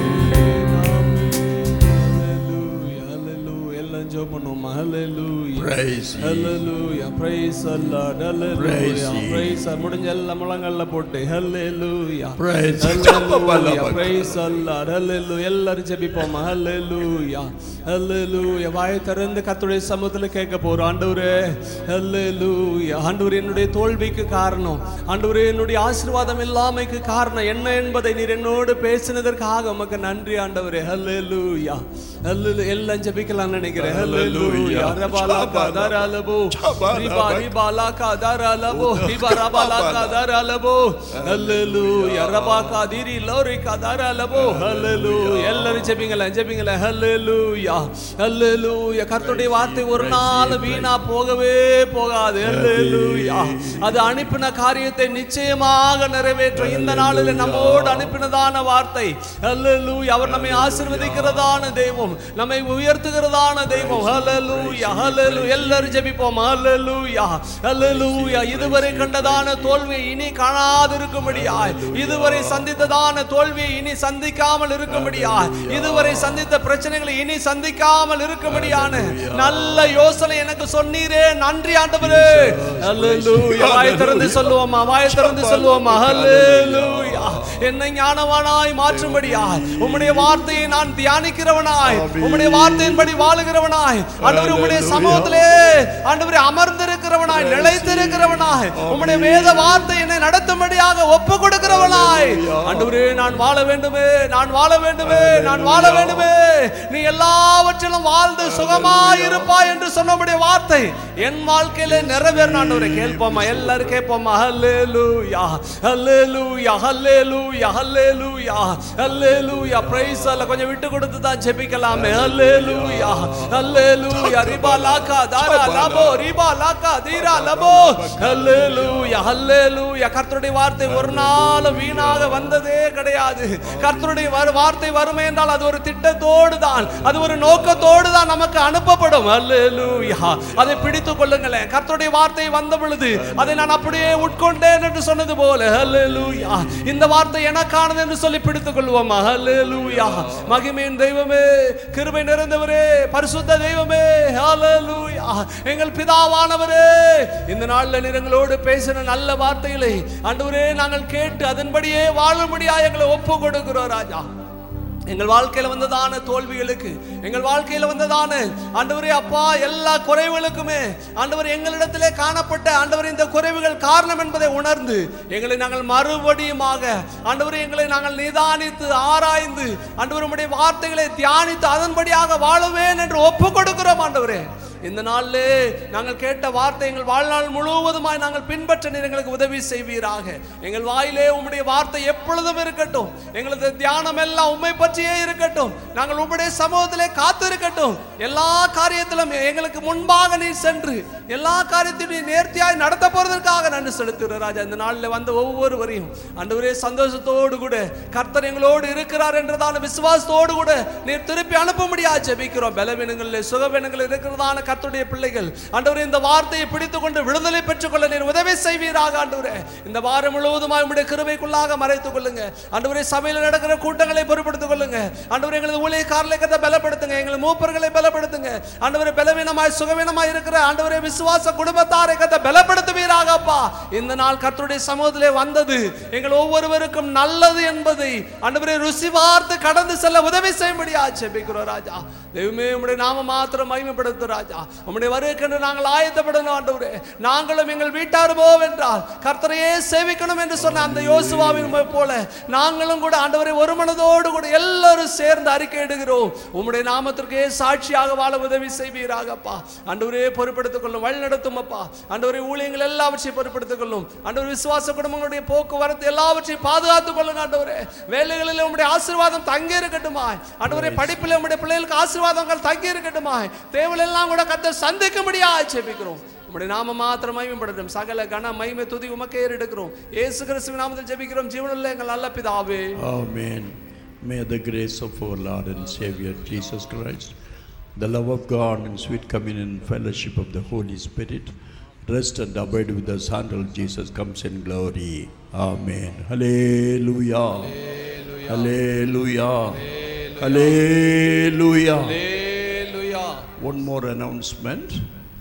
Hallelujah. எல்லாம் ஜெபம் பண்ணுவோம் Hallelujah.
Praise ye.
Hallelujah. Praise the Lord.
Praise
Hallelujah.
ye.
Praise the- முடிஞ்ச எல்லா முழங்கல்ல போட்டு Hallelujah.
Praise the
Hallelujah.
Lord.
Praise the Lord. Hallelujah. எல்லாரும் ஜெபிப்போம் Hallelujah. Hallelujah. வாயை திறந்து கர்த்தருடைய சமூகத்துல கேட்க போறோம் ஆண்டவரே Hallelujah. ஆண்டவரே என்னுடைய தோல்விக்கு காரணம் ஆண்டவரே என்னுடைய ஆசீர்வாதம் இல்லாமைக்கு காரணம் என்ன என்பதை நீர் என்னோடு பேசினதற்காக உமக்கு நன்றி ஆண்டவரே Hallelujah. Hallelujah. எல்லாம் ஜெபிக்கலாம் நினைக்கிறேன் Hallelujah. ரபாலாக்கா தாராலபோ. ரிபா ரிபாலாக்கா தாராலபோ. ரிபா ரபாலாக்கா தாராலபோ. Hallelujah. ரபாக்கா திரி லோரிக்கா தாராலபோ. Hallelujah. எல்லாரும் ஜெபிங்களேன் ஜெபிங்களேன் Hallelujah. Hallelujah. கர்த்தருடைய வார்த்தை ஒரு நாள் வீணா போகவே போகாது Hallelujah. அது அனுப்பின காரியத்தை நிச்சயமாக நிறைவேற்றும் இந்த நாளில் நம்மோடு அனுப்பினதான வார்த்தை Hallelujah. அவர் நம்மை ஆசீர்வதிக்கிறதான தெய்வம் நம்மை உயர்த்துகிறதான தெய்வம் Hallelujah. Hallelujah. எல்லாரும் ஜெபிப்போம் Hallelujah. Hallelujah. இதுவரை கண்டதான தோல்வியை இனி காணாதிருக்கும்படியாய் இதுவரை சந்தித்ததான தோல்வியை இனி சந்திக்காமல் இருக்கும்படியாய் இதுவரை சந்தித்த பிரச்சனைகளை இனி சந்திக்காமல் இருக்கும்படியான நல்ல யோசனை எனக்கு சொன்னீரே நன்றி ஆண்டவரே Hallelujah. வாய் திறந்து சொல்லுவோமா வாய் திறந்து சொல்லுவோமா Hallelujah. என்னை ஞானவானாய் மாற்றும்படியாய் உம்முடைய வார்த்தையை நான் தியானிக்கிறவனாய் உம்முடைய வார்த்தையின்படி வாழுகிறவனாய் ஆண்டவரே உம்முடைய சமூகத்திலே ஆண்டவரே அமர்ந்திருக்கிறவனாய் நிலைத்திருக்கிறவனாய் உம்முடைய வேத வார்த்தை என்னை நடத்தும்படியாக ஒப்பு கொடுக்கிறவனாய் ஆண்டவரே நான் வாழ வேண்டுமே நான் வாழ வேண்டுமே நான் வாழ வேண்டுமே நீ எல்லாவற்றிலும் வாழ்ந்து சுகமாய் இருப்பாய் என்று சொன்னபடிய வார்த்தை என் வாழ்க்கையில நிறைவேறின ஆண்டவரே கேட்போமா எல்லாரும் கேட்போமா ஹல்லேலூயா ஹல்லேலூயா ஹல்லேலூயா ஹல்லேலூயா ஹல்லேலூயா பிரைஸ் அல்ல கொஞ்சம் விட்டு கொடுத்து தான் ஜெபிக்கலாமே ஹல்லேலூயா ஹல்லேலூயா ரிபா லாக்கா தாரா லபோ ரிபா லாக்கா தீரா லபோ ஹல்லேலூயா ஹல்லேலூயா கர்த்தருடைய வார்த்தை ஒரு நாளும் வீணாக வந்ததே கிடையாது கர்த்தருடைய வரு- வார்த்தை வறுமை என்றால் அது ஒரு திட்டத்தோடு தான் அது ஒரு நோக்கத்தோடு தான் நமக்கு அனுப்பப்படும் ஹல்லேலூயா அதை பிடித்துக் கொள்ளுங்களேன் கர்த்தருடைய வார்த்தை வந்த பொழுது அதை நான் அப்படியே உட்கொண்டேன் என்று சொன்னது போல ஹல்லேலூயா இந்த வார்த்தை எனக்கானது என்று சொல்லி பிடித்துக் கொள்வோமா ஹல்லேலூயா மகிமையின் தெய்வமே கிருபை நிறைந்தவரே பரிசுத்த தெய்வமே ஹல்லேலூயா எங்கள் பிதாவானவரே இந்த நாள்ல நீர் எங்களோடு பேசின நல்ல வார்த்தைகளை ஆண்டவரே நாங்கள் கேட்டு அதன்படியே வாழும்படியா எங்களை ஒப்பு கொடுக்கிறோம் ராஜா எங்கள் வாழ்க்கையில வந்ததான தோல்விகளுக்கு எங்கள் வாழ்க்கையில வந்ததான ஆண்டவரே அப்பா எல்லா குறைவுகளுக்குமே ஆண்டவர் எங்களிடத்திலே காணப்பட்ட ஆண்டவர் இந்த குறைவுகள் காரணம் என்பதை உணர்ந்து எங்களை நாங்கள் மறுபடியுமாக ஆண்டவரே எங்களை நாங்கள் நிதானித்து ஆராய்ந்து ஆண்டவர் உம்முடைய வார்த்தைகளை தியானித்து அதன்படியாக வாழுவேன் என்று ஒப்பு கொடுக்கிறோம் ஆண்டவரே இந்த நாளிலே நாங்கள் கேட்ட வார்த்தை எங்கள் வாழ்நாள் முழுவதுமாய் நாங்கள் பின்பற்ற நீர் எங்களுக்கு உதவி செய்வீராக எங்கள் வாயிலே உம்முடைய வார்த்தை எப்பொழுதும் இருக்கட்டும் எங்களது தியானம் எல்லாம் உண்மை பற்றியே இருக்கட்டும் நாங்கள் உம்முடைய சமூகத்திலே காத்து இருக்கட்டும் எல்லா காரியத்திலும் எங்களுக்கு முன்பாக நீர் சென்று எல்லா காரியத்தையும் நீர் நேர்த்தியாய் நடத்த போறதற்காக நன்றி செலுத்துகிறோம் ராஜா இந்த நாளில் வந்த ஒவ்வொருவரையும் ஆண்டவரே சந்தோஷத்தோடு கூட கர்த்தர் எங்களோடு இருக்கிறார் என்றதான விசுவாசத்தோடு கூட நீர் திருப்பி அனுப்ப முடியாது ஜெபிக்கிறோம் பலவீனங்களில் சுகவீனங்கள் இருக்கிறதான கர்த்தருடைய பிள்ளைகள் ஆண்டவரே இந்த வார்த்தையை பிடித்துக் கொண்டு விடுதலை பெற்றுக்கொள்ள நீர் உதவி செய்வீராக ஆண்டவரே இந்த வாரம் முழுவதுமாய் உம்முடைய கிருபைக்குள்ளாக மறைத்துக் கொள்ளுங்க ஆண்டவரே சபையில் நடக்கிற கூட்டங்களை பொறுப்படுத்திக் கொள்ளுங்க ஆண்டவரே எங்களது ஊழியக்காரர்களை கதை பலப்படுத்துங்க எங்கள் மூப்பர்களை பலப்படுத்துங்க ஆண்டவரே பலவீனமாய் சுகவீனமாய் இருக்கிற ஆண்டவரே விசுவாச குடும்பத்தாரை கதை பலப்படுத்துவீராக அப்பா இந்த நாள் கர்த்தருடைய சமூகத்திலே வந்தது எங்கள் ஒவ்வொருவருக்கும் நல்லது என்பதை ஆண்டவரே ருசி பார்த்து கடந்து செல்ல உதவி செய்யும்படியா ஜெபிக்கிறோம் ராஜா தெய்வமே உம்முடைய நாம மாத்திரம் மகிமைப்படுத்தும் ராஜா உம்முடைய வருகைக்கென்று நாங்கள் ஆயத்தப்படணும் ஆண்டவரே நாங்களும் எங்கள் வீட்டார் போவென்றால் கர்த்தரையே சேவிக்கணும் என்று சொன்ன அந்த யோசுவாவின் போல நாங்களும் கூட ஆண்டவரை ஒரு மனதோடு கூட எல்லாரும் சேர்ந்து அறிக்கை இடுகிறோம் உம்முடைய நாமத்திற்கே சாட்சியாக வாழ உதவி செய்வீராகப்பா ஆண்டவரே பொறுப்படுத்திக் கொள்ளும் வழி நடத்தும் அப்பா ஆண்டவரே ஊழியங்கள் எல்லாவற்றையும் பொறுப்படுத்திக் கொள்ளும் ஆண்டவர் விசுவாச குடும்பங்களுடைய போக்குவரத்து எல்லாவற்றையும் பாதுகாத்துக் கொள்ளுங்க ஆண்டவரே வேலைகளில் உம்முடைய ஆசீர்வாதம் தங்கி இருக்கட்டுமா ஆண்டவரே படிப்பில் உம்முடைய பிள்ளைகளுக்கு ஆசீர்வாதங்கள் தங்கி இருக்கட்டுமா தேவையெல்லாம் கூட கத்த சந்திக்க முடியாது ஜெபிக்கிறோம் உம்முடைய நாம மாத்திரம் மகிமைப்படட்டும் சகல கன மகிமை துதி உமக்கே எடுக்கிறோம் இயேசு கிறிஸ்துவின் நாமத்தில் ஜெபிக்கிறோம் ஜீவனுள்ள எங்கள் நல்ல பிதாவே
Amen. May the grace of our Lord and Savior Jesus Christ, the love of God and sweet communion and fellowship of the Holy Spirit rest and abide with us until Jesus comes in glory. Amen. Hallelujah. Hallelujah. Hallelujah.
Hallelujah.
One more announcement.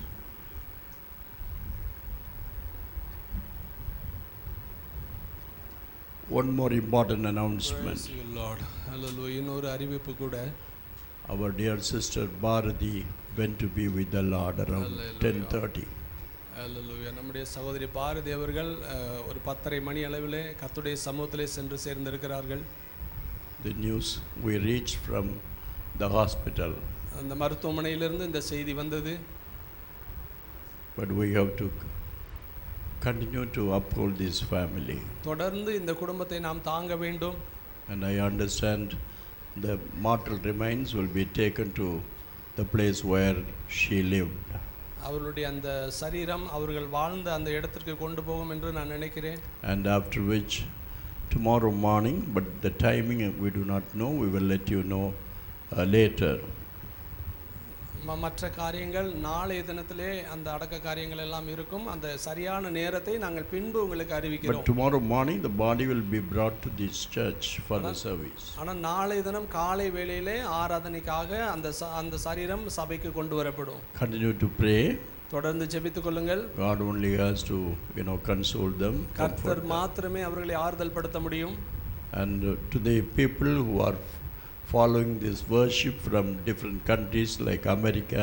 One more important announcement.
Praise you, Lord. Hallelujah. இன்னொரு அறிவிப்பு கூட
Our dear sister Bharati went to be with the Lord around
Hallelujah.
10:30.
Hallelujah. நம்முடைய சகோதரி பாரதி அவர்கள் அஹ், ஒரு பத்தரை மணி அளவிலே கர்த்தருடைய சமூகத்திலே சென்று சேர்ந்திருக்கிறார்கள்
The news we reached from the hospital,
அந்த மருத்துவமனையிலிருந்து இந்த செய்தி வந்தது
but we have to continue to uphold this family.
தொடர்ந்து இந்த குடும்பத்தை நாம் தாங்க வேண்டும்
And I understand the mortal remains will be taken to the place where she lived.
அவர்களுடைய அந்த சரீரம் அவர்கள் வாழ்ந்த அந்த இடத்திற்கு கொண்டு போகும் என்று நான் நினைக்கிறேன்
And after which, tomorrow morning, but the timing we do not know, we will let you know uh, later.
ம- மற்ற காரியங்கள் நாளைய தினத்திலே அந்த அடக்க காரியங்கள் எல்லாம் இருக்கும் அந்த சரியான நேரத்தை நாங்கள் பின்பு உங்களுக்கு
But
அறிவிக்கிறோம்
tomorrow morning, the body will be brought to this church for the service.
ஆனால் நாளைய தினம் காலை வேளையிலே ஆராதனைக்காக அந்த ச- அந்த சரீரம் சபைக்கு கொண்டு வரப்படும்
Continue to pray.
தொடர்ந்து ஜெபித்துக் கொள்ளுங்கள்
God only has to, you know, console them.
கர்த்தர்
comfort them.
மாத்திரமே அவர்களை ஆறுதல் படுத்த முடியும்
And uh, to the people who are following this worship from different countries like America,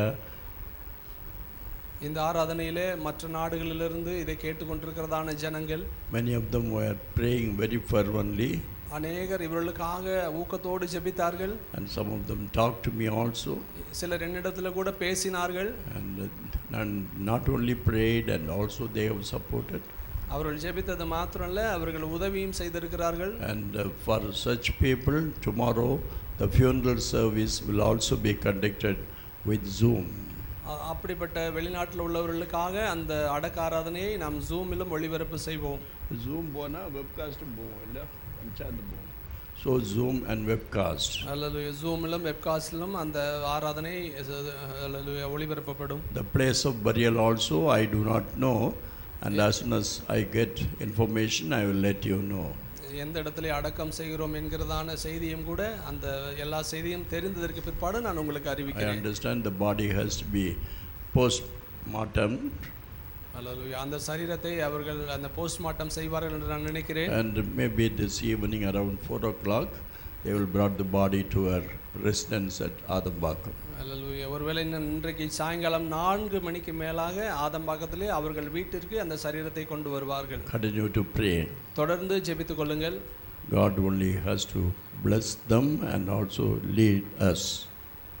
இந்த ஆராதனையிலே மற்ற நாடுகளிலிருந்து இதை கேட்டுக்கொண்டிருக்கிறதான ஜனங்கள்
many of them were praying very fervently,
அநேகர் இவர்களுக்காக ஊக்கத்தோடு ஜெபித்தார்கள்
and some of them talked to me also.
சிலர் என்னிடத்துல கூட பேசினார்கள்
And, uh, and not only prayed, and also they have supported.
அவர்கள் ஜெபித்தது மாத்திரமல்ல அவர்கள் உதவியும் செய்திருக்கிறார்கள்
And uh, for such people, tomorrow the funeral service will also be conducted with Zoom.
அ- அப்படிப்பட்ட வெளிநாட்டில் உள்ளவர்களுக்காக அந்த அடக்க ஆராதனையை நாம் ஜூமிலும் ஒளிபரப்பு செய்வோம்
Zoom போனா webcast போவோம் இல்ல சேர்ந்து போவோம் ஸோ ஜூம் அண்ட் வெப்காஸ்ட்
அல்லது ஜூமிலும் வெப்காஸ்டிலும் அந்த ஆராதனை அல்லது ஒளிபரப்பப்படும்
The place of burial also I do not know, and as soon as I get information, I will let you know.
எந்த இடத்துல அடக்கம் செய்கிறோம் என்கிறதான செய்தியும் கூட அந்த எல்லா செய்தியும் தெரிந்ததற்கு பிற்பாடு நான் உங்களுக்கு
I
அறிவிக்கிறேன்
understand the body has to be post mortem,
அல்லது அந்த சரீரத்தை அவர்கள் அந்த போஸ்ட்மார்ட்டம் செய்வார்கள் என்று நான் நினைக்கிறேன்
and maybe this evening around 4 o'clock, they will brought the body to her residence at Adambakam.
அல்லது ஒருவேளை இன்னும் இன்றைக்கு சாயங்காலம் நான்கு மணிக்கு மேலாக ஆதம்பாக்கத்திலே அவர்கள் வீட்டிற்கு அந்த சரீரத்தை கொண்டு வருவார்கள்
Continue to pray.
தொடர்ந்து ஜெபித்துக் கொள்ளுங்கள்
God only has to bless them and also lead us.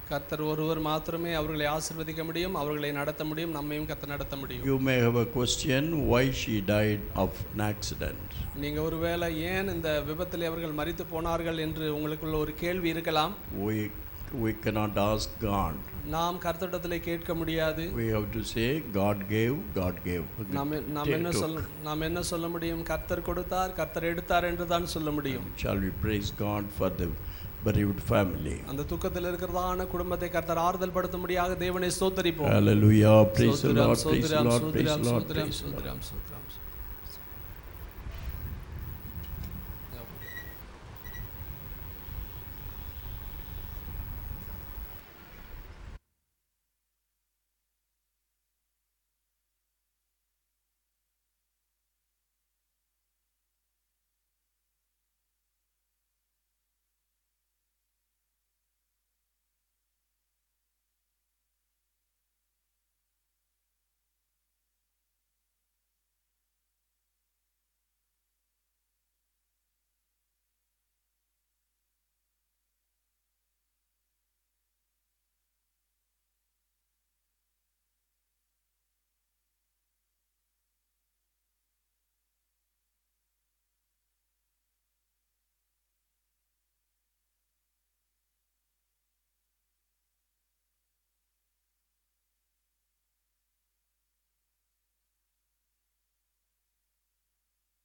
கர்த்தர் ஒருவர் மாத்திரமே அவர்களை ஆசீர்வதிக்க முடியும் அவர்களை நடத்த முடியும் நம்மையும் கர்த்தர் நடத்த முடியும்
You may have a question why she died of an accident.
நீங்க ஒருவேளை ஏன் இந்த விபத்தில் அவர்கள் மரித்து போனார்கள் என்று உங்களுக்குள்ள ஒரு கேள்வி இருக்கலாம்
We, we cannot ask God.
நாம் கர்த்தரிடத்தில் கேட்க முடியாது
We have to say, God gave, God gave.
நாம் நாம் என்ன
Take-
சொல்ல நாம் என்ன சொல்ல முடியும் கர்த்தர் கொடுத்தார் கர்த்தர் எடுத்தார் என்று தான் சொல்ல முடியும்
Shall we praise God for the bereaved family?
அந்த துக்கத்தில் இருக்கிறதான குடும்பத்தை கர்த்தர் ஆறுதல் படுத்தும்படியாக தேவனை ஸ்தோத்தரிப்போம்
Hallelujah. Praise the
ஸ்தோத்திரம்,
Lord, praise the
ஸ்தோத்திரம்,
Lord, praise the
ஸ்தோத்திரம்,
Lord,
ஸ்தோத்திரம்,
praise the Lord.
ஸ்தோத்திரம், ஸ்தோத்திரம்.